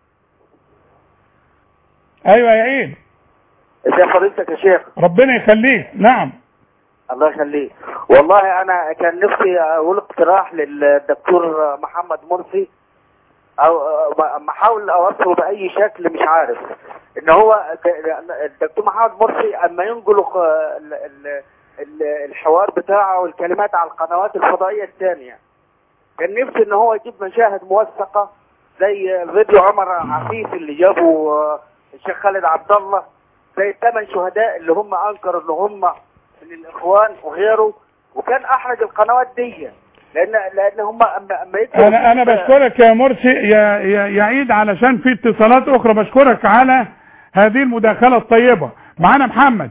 ايوه يا عيد ازي فضيلتك يا شيخ ربنا يخليك نعم الله يخليك والله انا كان نفسي اقول اقتراح للدكتور محمد مرسي او محاول اوصله باي شكل مش عارف ان هو الدكتور محمد مرسي اما ينقل ال- ال- ال- الحوار بتاعه والكلمات على القنوات الفضائيه الثانيه كان نفسي ان هو يجيب مشاهد موثقه زي فيديو عمر عفيف اللي جابه آه، الشيخ خالد عبد الله زي الثمان شهداء اللي هم انكروا ان هم من الاخوان وغيره وكان احرج القنوات دي لان لان هم اما اما يدخلوا انا انا بشكرك يا مرسي يا يا يا عيد علشان في اتصالات اخرى بشكرك على هذه المداخلة الطيبة معانا محمد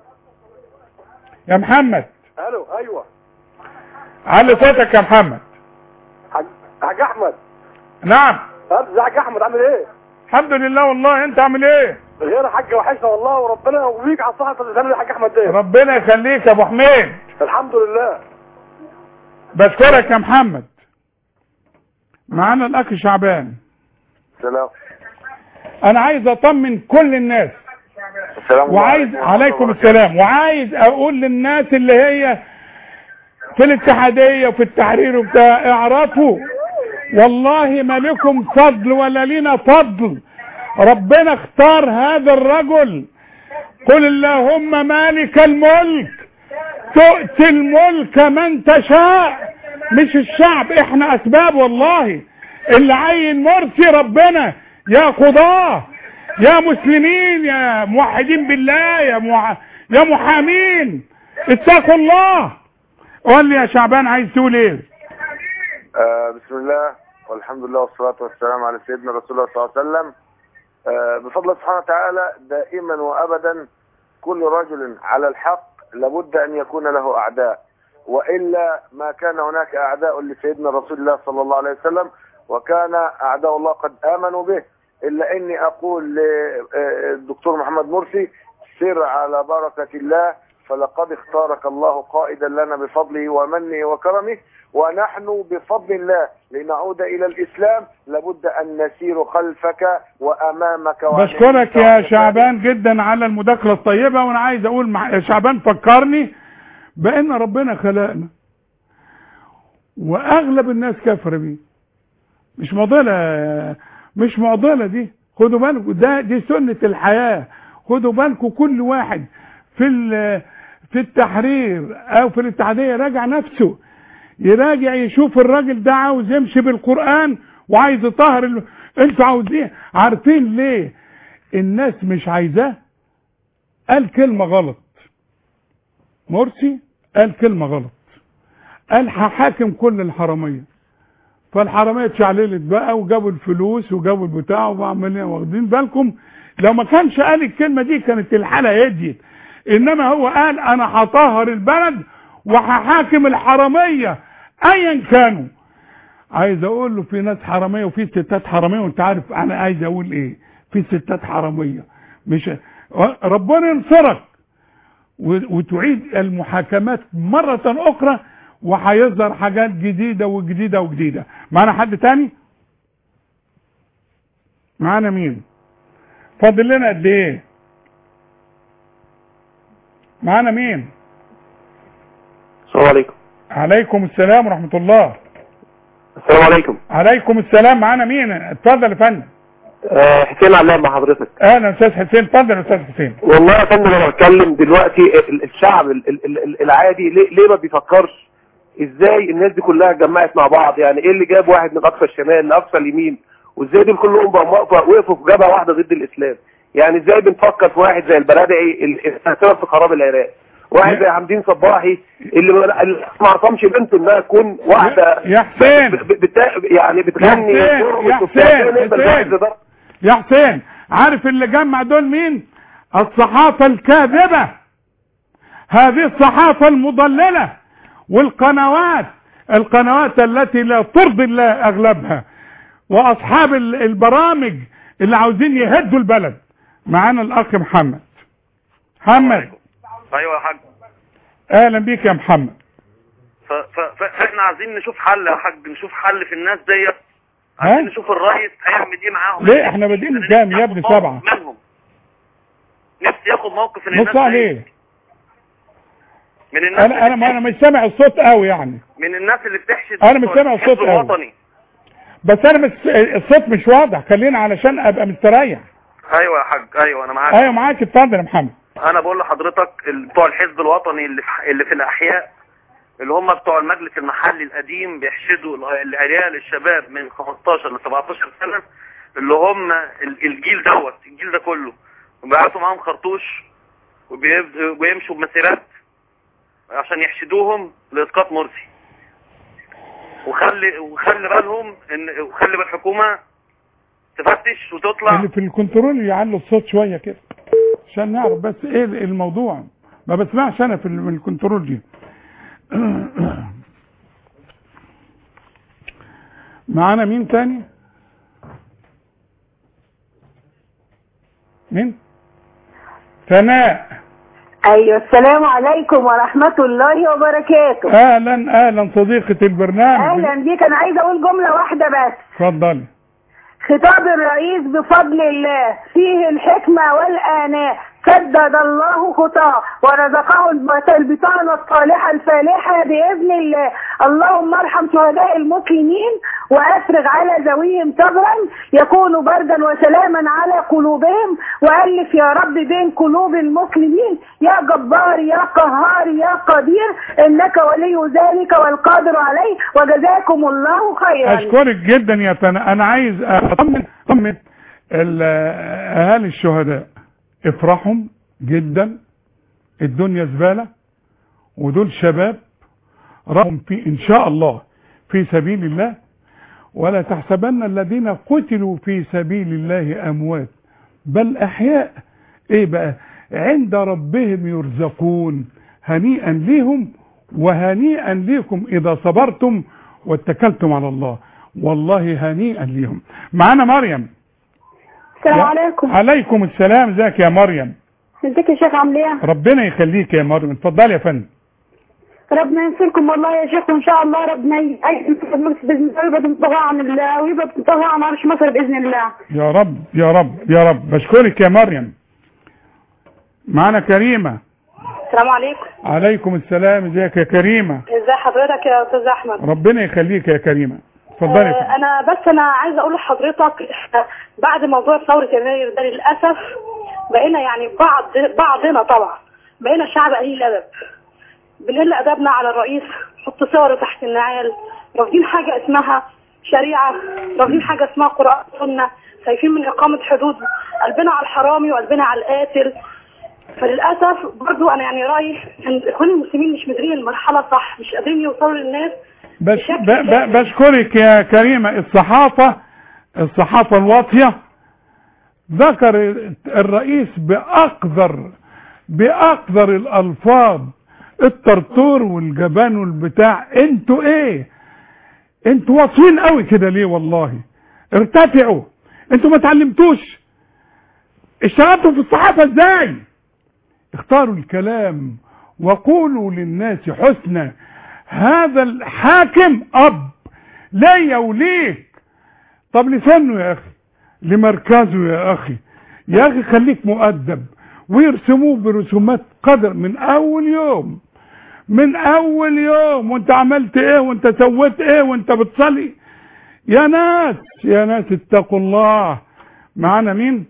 يا محمد الو ايوه علي صوتك يا محمد حاج حاج احمد نعم طب ازيك يا حاج احمد عامل ايه الحمد لله والله انت عامل ايه غير حاج وحشنا والله وربنا يقويك على صحه اللسان يا حاج احمد ده ربنا يخليك يا ابو حميد الحمد لله بشكرك يا محمد معانا الاخ شعبان سلام انا عايز اطمن كل الناس السلام وعايز عليكم السلام وعايز اقول للناس اللي هي في الاتحادية وفي التحرير وبتاع اعرفوا والله ما لكم فضل ولا لنا فضل ربنا اختار هذا الرجل قل اللهم مالك الملك تؤتي الملك من تشاء مش الشعب احنا اسباب والله اللي عين مرسي ربنا يا قضاه يا مسلمين يا موحدين بالله يا مع... يا محامين اتقوا الله قول لي يا شعبان عايز تقول ايه آه بسم الله والحمد لله والصلاة والسلام على سيدنا رسول الله صلى الله عليه وسلم آه بفضل الله سبحانه وتعالى دائما وأبدا كل رجل على الحق لابد أن يكون له أعداء وإلا ما كان هناك أعداء لسيدنا رسول الله صلى الله عليه وسلم وكان أعداء الله قد آمنوا به إلا إني أقول للدكتور محمد مرسي سر على بركة الله فلقد اختارك الله قائدا لنا بفضله ومنه وكرمه ونحن بفضل الله لنعود إلى الإسلام لابد أن نسير خلفك وأمامك وعن بشكرك يا يمينك شعبان جدا على المداخلة الطيبة وانا عايز اقول مع يا شعبان فكرني بان ربنا خلقنا واغلب الناس كفر بيه مش معضلة مش معضلة دي خدوا بالكم ده دي سنة الحياة خدوا بالكم كل واحد في ال- في التحرير او في الاتحادية راجع نفسه يراجع يشوف الراجل ده عاوز يمشي بالقرآن وعايز يطهر ال... انتوا عاوزين عارفين ليه الناس مش عايزاه قال كلمة غلط مرسي قال كلمة غلط قال هحاكم كل الحرامية فالحرامية اتشعللت بقى وجابوا الفلوس وجابوا البتاع وعمالين واخدين بالكم لو ما كانش قال الكلمة دي كانت الحالة هديت انما هو قال انا هطهر البلد وهحاكم الحراميه ايا كانوا عايز اقول له في ناس حراميه وفي ستات حراميه وانت عارف انا عايز اقول ايه في ستات حراميه مش ربنا ينصرك و- وتعيد المحاكمات مرة أخرى وهيظهر حاجات جديدة وجديدة وجديدة معنا حد تاني معانا مين فاضل لنا قد ايه معانا مين السلام عليكم عليكم السلام ورحمة الله السلام عليكم عليكم السلام معانا مين اتفضل يا فندم آه، حسين علام مع حضرتك اهلا استاذ حسين اتفضل يا استاذ حسين والله يا فندم انا بتكلم دلوقتي ال- الشعب ال- ال- ال- العادي ليه, ليه ما بيفكرش ازاي الناس دي كلها اتجمعت مع بعض يعني ايه اللي جاب واحد من اقصى الشمال لاقصى اليمين وازاي دول كلهم بقوا واقفة- وقفوا في جبهه واحده ضد الاسلام يعني ازاي بنفكر في واحد زي البرادعي اللي سبب في خراب العراق واحد زي حمدين صباحي اللي ما اللي ما عصمش بنته انها تكون واحده يا حسين. ب- ب- بتا يعني بتغني يا حسين، وترقص يا وبتاع. حسين، إزاي نقبل حسين. واحد زي ده؟ يا حسين عارف اللي جمع دول مين الصحافة الكاذبة هذه الصحافة المضللة والقنوات القنوات التي لا ترضي الله اغلبها واصحاب ال- البرامج اللي عاوزين يهدوا البلد معانا الاخ محمد محمد ايوه يا حاج اهلا بيك يا محمد ف- ف- فاحنا عايزين نشوف حل يا حاج نشوف حل في الناس ديت ها؟ عايزين نشوف الرئيس هيعمل ايه معاهم ليه احنا بادئين كام يا ابني نفسي ياخد سبعة موقف منهم نفسي ياخد موقف من نص الناس دي. عليه من الناس انا انا اللي ما انا مش سامع الصوت قوي يعني من الناس اللي بتحشد أنا مش بتوع سامع الصوت الحزب قوي. الوطني بس انا مش الصوت مش واضح خلينا علشان ابقى مستريح ايوه يا حاج ايوه انا معاك ايوه معاك اتفضل يا محمد انا بقول لحضرتك ال- بتوع الحزب الوطني اللي في اللي في الاحياء اللي هم بتوع المجلس المحلي القديم بيحشدوا ال- العيال الشباب من 15 ل 17 سنه اللي هم ال- الجيل دوت الجيل ده كله وبيبعتوا معاهم خرطوش وبيب- وبيمشوا بمسيرات عشان يحشدوهم لاسقاط مرسي وخلي وخلي بالهم ان وخلي بالحكومه تفتش وتطلع اللي في الكنترول يعلوا الصوت شويه كده عشان نعرف بس ايه الموضوع ما بسمعش انا في ال- من الكنترول دي معانا مين تاني مين ثناء ايوه السلام عليكم ورحمة الله وبركاته اهلا اهلا صديقة البرنامج اهلا بيك انا عايزة اقول جملة واحدة بس اتفضلي خطاب الرئيس بفضل الله فيه الحكمة والآناء سدد الله خطاه ورزقه البطانة الصالحة الفالحة بإذن الله اللهم ارحم شهداء المسلمين وأفرغ على ذويهم صبرا يكون بردا وسلاما على قلوبهم وألف يا رب بين قلوب المسلمين يا جبار يا قهار يا قدير إنك ولي ذلك والقادر عليه وجزاكم الله خيرا اشكرك جدا يا تنا انا عايز اطمن اطمن ال- اهالي الشهداء افرحوا جدا الدنيا زبالة ودول شباب رغم في ان شاء الله في سبيل الله ولا تحسبن الذين قتلوا في سبيل الله اموات بل احياء ايه بقى عند ربهم يرزقون هنيئا ليهم وهنيئا ليكم اذا صبرتم واتكلتم على الله والله هنيئا ليهم معانا مريم السلام يا- عليكم عليكم السلام ازيك يا مريم ازيك يا شيخ عامل ايه ربنا يخليك يا مريم اتفضلي يا فندم ربنا ينصركم والله يا شيخ وان شاء الله ربنا يأيد مصر باذن الله ويبقى تنطغى عن الله ويبقى تنطغى عن عرش مصر باذن الله يا رب يا رب يا رب بشكرك يا مريم معانا كريمة السلام عليكم عليكم السلام ازيك يا كريمة ازي حضرتك يا استاذ احمد ربنا يخليك يا كريمة اتفضلي يا آه، فندم. انا بس انا عايزه اقول لحضرتك إحنا بعد موضوع ثوره يناير ده للاسف بقينا يعني بعض بعضنا طبعا بقينا شعب قليل الادب بنقل ادبنا على الرئيس نحط صوره تحت النعال رافضين حاجه اسمها شريعه رافضين حاجه اسمها قران سنه خايفين من اقامه حدود قلبنا على الحرامي وقلبنا على القاتل فللاسف برضو انا يعني رايي ان الاخوان المسلمين مش مدرين المرحله صح مش قادرين يوصلوا للناس بس بشكل ب ب كامل. بشكرك يا كريمة الصحافة الصحافة الواطية ذكر الرئيس بأقذر باقذر الالفاظ الطرطور والجبان والبتاع انتوا ايه انتوا واطيين قوي كده ليه والله ارتفعوا انتوا ما اتعلمتوش اشتغلتوا في الصحافة ازاي اختاروا الكلام وقولوا للناس حسنا هذا الحاكم اب ليا وليك طب لسنه يا اخي لمركزه يا اخي يا اخي خليك مؤدب ويرسموه برسومات قدر من اول يوم من اول يوم وانت عملت ايه وانت سويت ايه وانت بتصلي يا ناس يا ناس اتقوا الله معانا مين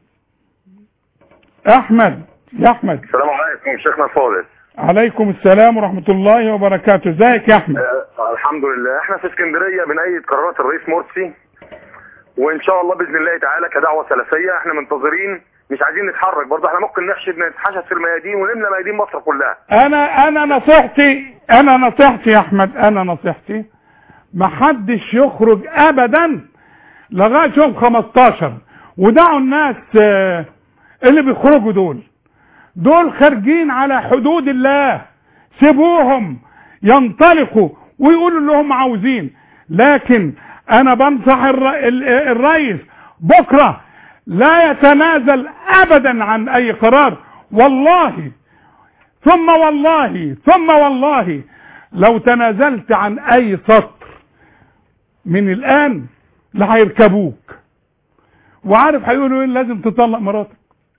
احمد يا احمد السلام عليكم شيخنا الفاضل عليكم السلام ورحمة الله وبركاته ازيك يا احمد آه الحمد لله احنا في اسكندريه بنأيد قرارات الرئيس مرسي وان شاء الله باذن الله تعالى كدعوه سلفيه احنا منتظرين مش عايزين نتحرك برضه احنا ممكن نحشد نتحشد في الميادين ونملى ميادين مصر كلها انا انا نصيحتي انا نصيحتي يا احمد انا نصيحتي ما حدش يخرج ابدا لغايه يوم 15 ودعوا الناس آه، اللي بيخرجوا دول دول خارجين على حدود الله سيبوهم ينطلقوا ويقولوا اللي هم عاوزين لكن انا بنصح الر- ال- الرئيس بكره لا يتنازل ابدا عن اي قرار والله ثم والله ثم والله لو تنازلت عن اي سطر من الان لا هيركبوك وعارف هيقولوا ايه لازم تطلق مراتك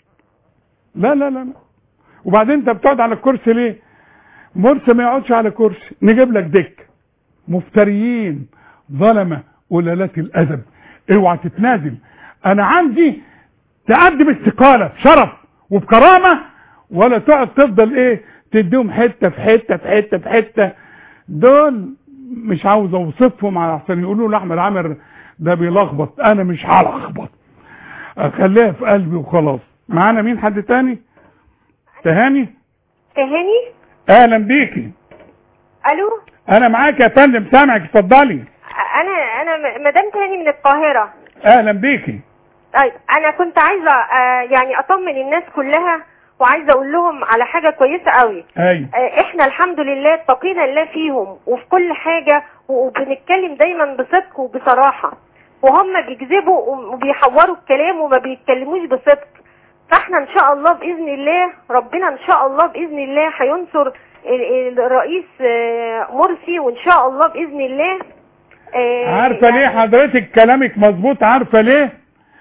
لا لا لا لا وبعدين انت بتقعد على الكرسي ليه مرسي ما يقعدش على كرسي نجيب لك دك مفتريين ظلمه قلالات الادب اوعى تتنازل انا عندي تقدم استقاله بشرف وبكرامه ولا تقعد تفضل ايه تديهم حته في حته في حته في حته دول مش عاوز اوصفهم عشان يقولوا له احمد عامر ده بيلخبط انا مش هلخبط اخليها في قلبي وخلاص معانا مين حد تاني تهاني تهاني اهلا بيكي الو انا معاك يا فندم سامعك اتفضلي انا انا م- مدام تهاني من القاهره اهلا بيكي طيب انا كنت عايزه آه، يعني اطمن الناس كلها وعايزه اقول لهم على حاجه كويسه قوي ايوه آه، احنا الحمد لله اتقينا الله فيهم وفي كل حاجه وبنتكلم دايما بصدق وبصراحه وهم بيكذبوا وبيحوروا الكلام وما بيتكلموش بصدق فاحنا ان شاء الله باذن الله ربنا ان شاء الله باذن الله هينصر ال- ال- الرئيس آه، مرسي وان شاء الله باذن الله آه، عارفه ليه حضرتك كلامك مظبوط عارفه ليه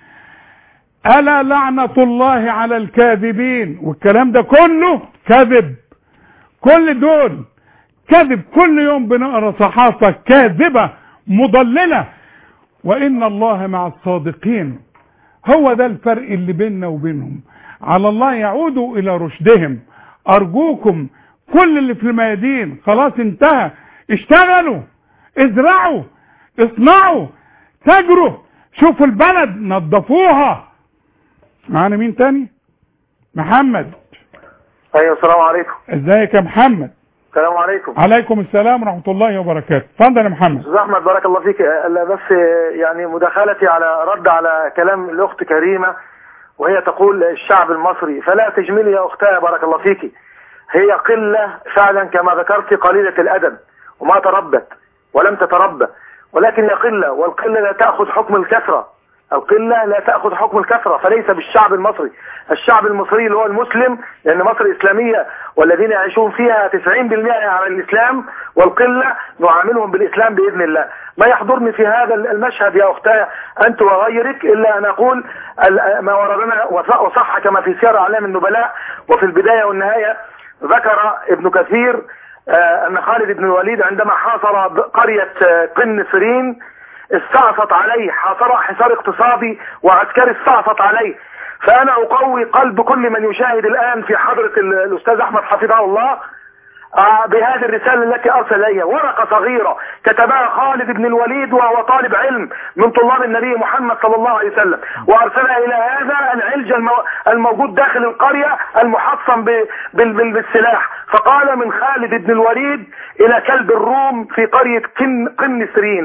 الا لعنه الله على الكاذبين والكلام ده كله كذب كل دول كذب كل يوم بنقرا صحافه كاذبه مضلله وان الله مع الصادقين هو ده الفرق اللي بيننا وبينهم على الله يعودوا الى رشدهم ارجوكم كل اللي في الميادين خلاص انتهى اشتغلوا ازرعوا اصنعوا تجروا شوفوا البلد نظفوها معانا مين تاني محمد ايوه السلام عليكم ازيك يا محمد السلام عليكم عليكم السلام ورحمة الله وبركاته اتفضل يا محمد استاذ احمد بارك الله فيك ألا بس يعني مداخلتي على رد على كلام الاخت كريمه وهي تقول الشعب المصري فلا تجملي يا اختها بارك الله فيك هي قله فعلا كما ذكرت قليله الادب وما تربت ولم تتربى ولكن هي قله والقله لا تاخذ حكم الكثره القله لا تاخذ حكم الكثره فليس بالشعب المصري الشعب المصري اللي هو المسلم لان مصر اسلاميه والذين يعيشون فيها 90% على الاسلام والقله نعاملهم بالاسلام باذن الله ما يحضرني في هذا المشهد يا اختاه انت وغيرك الا ان اقول ال- ما وردنا وص- وصح كما في سير اعلام النبلاء وفي البدايه والنهايه ذكر ابن كثير آه، ان خالد بن الوليد عندما حاصر ب- قريه آه، قن سرين استعصت عليه حاصر حصار اقتصادي وعسكري استعصت عليه فانا اقوي قلب كل من يشاهد الان في حضره ال- الاستاذ احمد حفظه الله آه، بهذه الرسالة التي أرسل إليها ورقة صغيرة كتبها خالد بن الوليد وهو طالب علم من طلاب النبي محمد صلى الله عليه وسلم وأرسلها إلى هذا العلج المو- الموجود داخل القرية المحصن ب- بال- بال- بالسلاح فقال من خالد بن الوليد إلى كلب الروم في قرية قن, قن سرين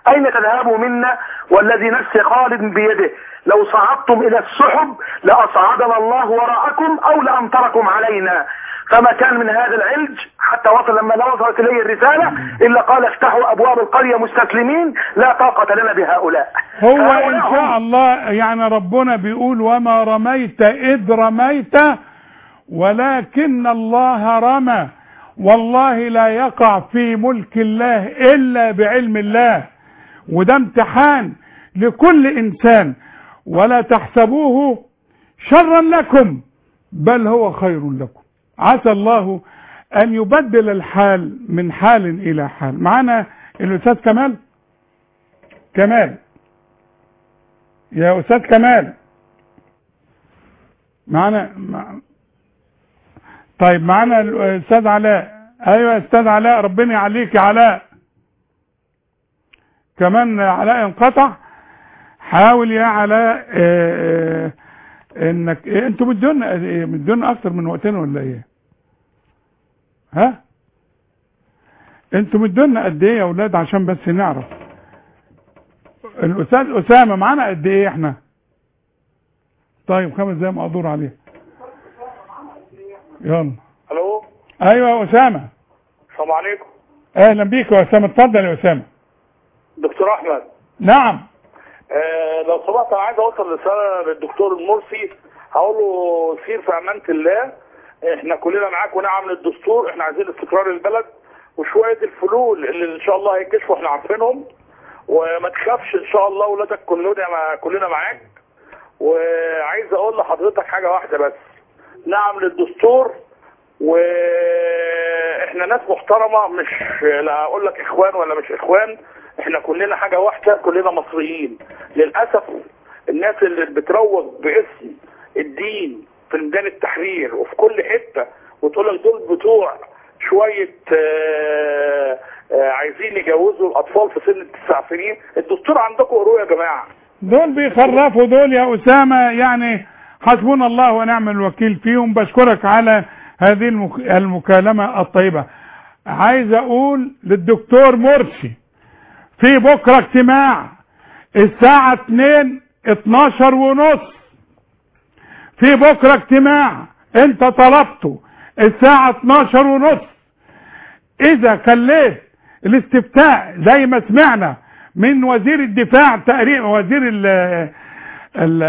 أين تذهبوا منا والذي نفس خالد بيده لو صعدتم إلى السحب لأصعدنا الله وراءكم أو لأمطركم علينا فما كان من هذا العلج حتى وصل لما لا وصلت إليه الرسالة إلا قال افتحوا أبواب القرية مستسلمين لا طاقة لنا بهؤلاء هو فهؤلاء ان هم- شاء الله يعني ربنا بيقول وما رميت اذ رميت ولكن الله رمى والله لا يقع في ملك الله الا بعلم الله وده امتحان لكل انسان ولا تحسبوه شرا لكم بل هو خير لكم عسى الله ان يبدل الحال من حال الى حال معنا الاستاذ كمال كمال يا استاذ كمال معنا مع... طيب معنا الاستاذ علاء ايوه يا استاذ علاء ربنا يعليك يا علاء كمان علاء انقطع حاول يا علاء آه، آه، انك إيه، انتوا مدونا إيه، مدونا اكتر من وقتين ولا ايه ها انتوا مدونا قد ايه يا اولاد عشان بس نعرف الاستاذ اسامه معانا قد ايه احنا طيب خمس دقايق مقدور عليه يلا الو ايوه يا اسامه السلام عليكم اهلا بيك يا اسامه اتفضل يا اسامه دكتور احمد نعم آه لو سمحت انا عايز اوصل رساله للدكتور المرسي هقول له سير في امانه الله احنا كلنا معاك ونعم للدستور احنا عايزين استقرار البلد وشويه الفلول اللي ان شاء الله هيكشفوا احنا عارفينهم وما تخافش ان شاء الله ولادك كلنا مع كلنا معاك وعايز اقول لحضرتك حاجه واحده بس نعم للدستور واحنا ناس محترمه مش لا اقول لك اخوان ولا مش اخوان احنا كلنا حاجه واحده كلنا مصريين للاسف الناس اللي بتروج باسم الدين في ميدان التحرير وفي كل حته وتقول لك دول بتوع شويه آه، آه، عايزين يجوزوا الاطفال في سن التسع سنين الدستور عندكم قروه يا جماعه دول بيخرفوا دول يا أسامة يعني حسبنا الله ونعم الوكيل فيهم بشكرك على هذه المك... المكالمة الطيبة عايز أقول للدكتور مرسي في بكرة اجتماع الساعة 2 12 ونص في بكرة اجتماع انت طلبته الساعة 12 ونص اذا خليت الاستفتاء زي ما سمعنا من وزير الدفاع تقريبا وزير ال ال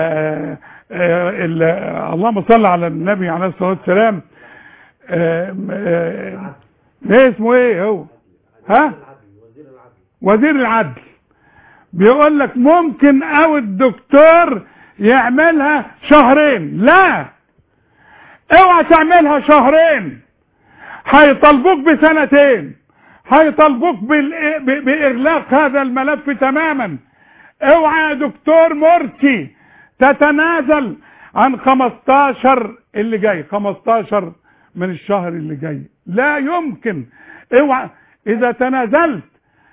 ال اللهم صل على النبي عليه الصلاه والسلام آم، آم، ايه اسمه ايه هو ها وزير العدل بيقول لك ممكن او الدكتور يعملها شهرين لا اوعى تعملها شهرين هيطالبوك بسنتين هيطالبوك بالإ- ب- باغلاق هذا الملف تماما اوعى يا دكتور مرسي تتنازل عن 15 اللي جاي 15 من الشهر اللي جاي لا يمكن اوعى اذا تنازلت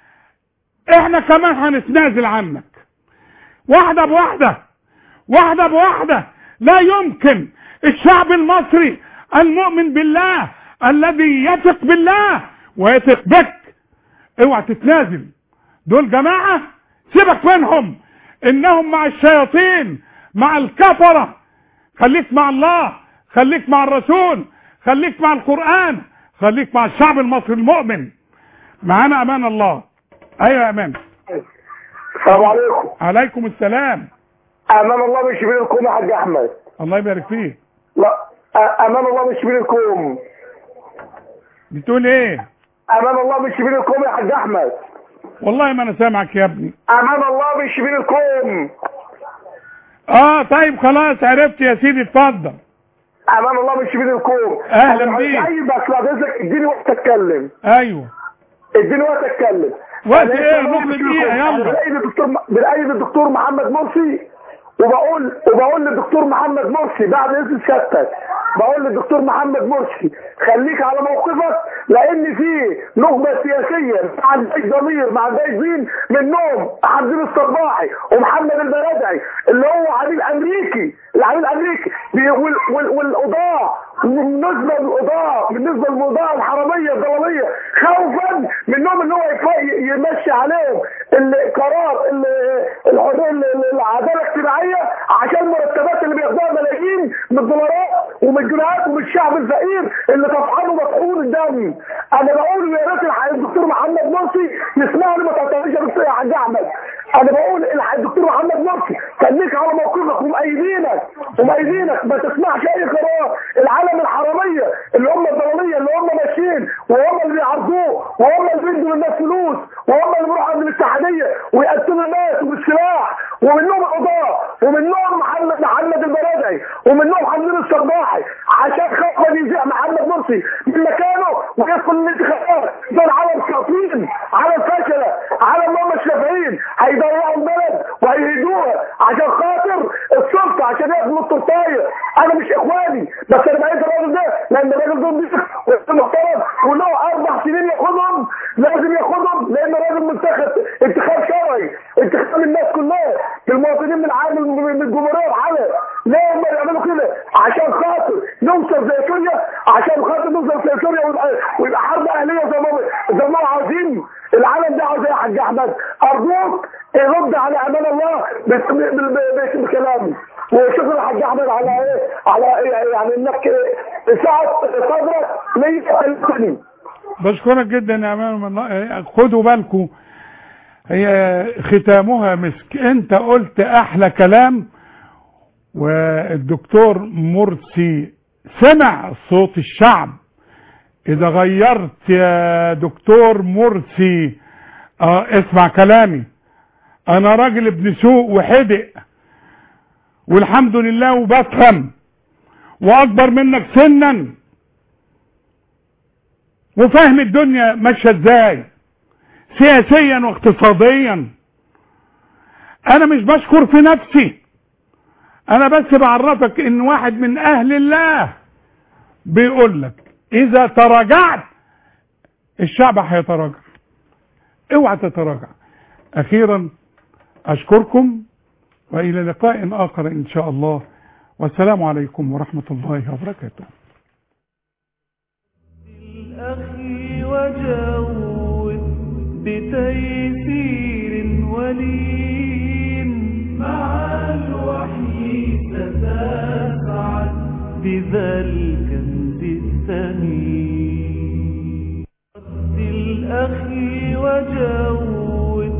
احنا كمان هنتنازل عنك واحدة بواحدة واحدة بواحدة لا يمكن الشعب المصري المؤمن بالله الذي يثق بالله ويثق بك اوعى تتنازل دول جماعة سيبك منهم انهم مع الشياطين مع الكفرة خليك مع الله خليك مع الرسول خليك مع القرآن خليك مع الشعب المصري المؤمن معانا امان الله ايوه يا امان السلام عليكم عليكم السلام امان الله مش بين الكوم يا حاج احمد الله يبارك فيك لا أ- امان الله مش بين الكوم بتقول ايه امان الله مش بين الكوم يا حاج احمد والله ما انا سامعك يا ابني امان الله مش بين الكوم اه طيب خلاص عرفت يا سيدي اتفضل امان الله مش بين الكوم أهلاً أنا بيك. عايز بس بعد اذنك اديني وقت اتكلم ايوه اديني وقت اتكلم وقت أنا ايه؟ لسه نص مش دقيقة، بين الكوم. يلا. أنا بأيد الدكتور بأيد الدكتور محمد مرسي وبقول وبقول للدكتور محمد مرسي بعد اذن سيادتك بقول للدكتور محمد مرسي خليك على موقفك لان في نخبه سياسيه ما عندهاش ضمير ما عندهاش دين منهم حمدين الصباحي ومحمد البلدعي اللي هو عميل امريكي العميل الامريكي بي- وال- وال- والقضاه بالنسبه للقضاه بالنسبه للقضاه الحراميه الضلاليه خوفا منهم ان هو يف- يمشي عليهم القرار ال- الحريه ال- ال- العداله الاجتماعيه عشان المرتبات اللي بياخدوها ملايين من الدولارات ومن الجنيهات ومن الشعب الفقير اللي طفحانه مطحون الدم انا بقول يا ريت الح- الدكتور محمد مرسي يسمعني ما تقطعيش يا دكتور يا حاج احمد انا بقول الح- الدكتور محمد مرسي خليك على موقفك ومأيدينك ومأيدينك ما تسمعش اي قرار العالم الحراميه اللي هم الضلاليه اللي هم ماشيين وهم اللي بيعرضوه وهم اللي بيدوا للناس فلوس وهم اللي بيروحوا عند الاتحاديه ويقتلوا الناس وبالسلاح ومنهم القضاه ومنهم محمد محمد البرادعي ومنهم حمدين الصباحي عشان خاطر يذيع محمد مرسي من مكانه ويدخل الانتخابات دول علم ساقطين علم فشله علم هم مش نافعين هيضيعوا البلد وهيهدوها عشان خاطر السلطه عشان ياخدوا التورتايه انا مش اخواني بس انا بقيت الراجل ده لان الراجل ده نضيف محترم وله اربع سنين ياخدهم لازم ياخدهم لان الراجل منتخب انتخاب شرعي انتخاب الناس كلها المواطنين من العالم من الجمهوريه بحالها ليه هم يعملوا كده عشان خاطر نوصل زي سوريا عشان خاطر نوصل زي سوريا ويبقى, ويبقى حرب اهليه زي ما زي ما عاوزين العالم ده عاوز ايه يا حاج احمد ارجوك رد على امان الله بس- ب- ب- ب- بكلامي وشكرا يا حاج احمد على ايه على إيه يعني انك ساعه صدرك ليا خلتني بشكرك جدا يا امان الله خدوا بالكم هي ختامها مسك انت قلت احلى كلام والدكتور مرسي سمع صوت الشعب اذا غيرت يا دكتور مرسي اه اسمع كلامي انا راجل ابن سوق وحدق والحمد لله وبفهم واكبر منك سنا وفاهم الدنيا ماشيه ازاي سياسيا واقتصاديا انا مش بشكر في نفسي انا بس بعرفك ان واحد من اهل الله بيقول لك اذا تراجعت الشعب هيتراجع اوعى تتراجع اخيرا اشكركم والى لقاء اخر ان شاء الله والسلام عليكم ورحمه الله وبركاته أخي وجود بتيسير ولين مع الوحي ستسعد بذا الكنز الثمين رد أخي وجود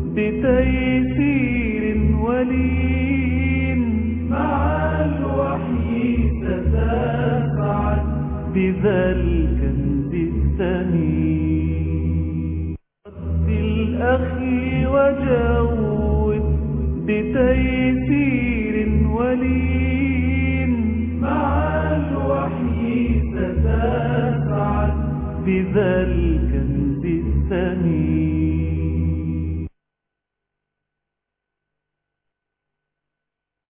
بتيسير ولين مع الوحي ستسعد بذا الكنز الثمين رد الأخي وجود بتيسير ولين مع الوحي ستسعد بذا الكنز الثمين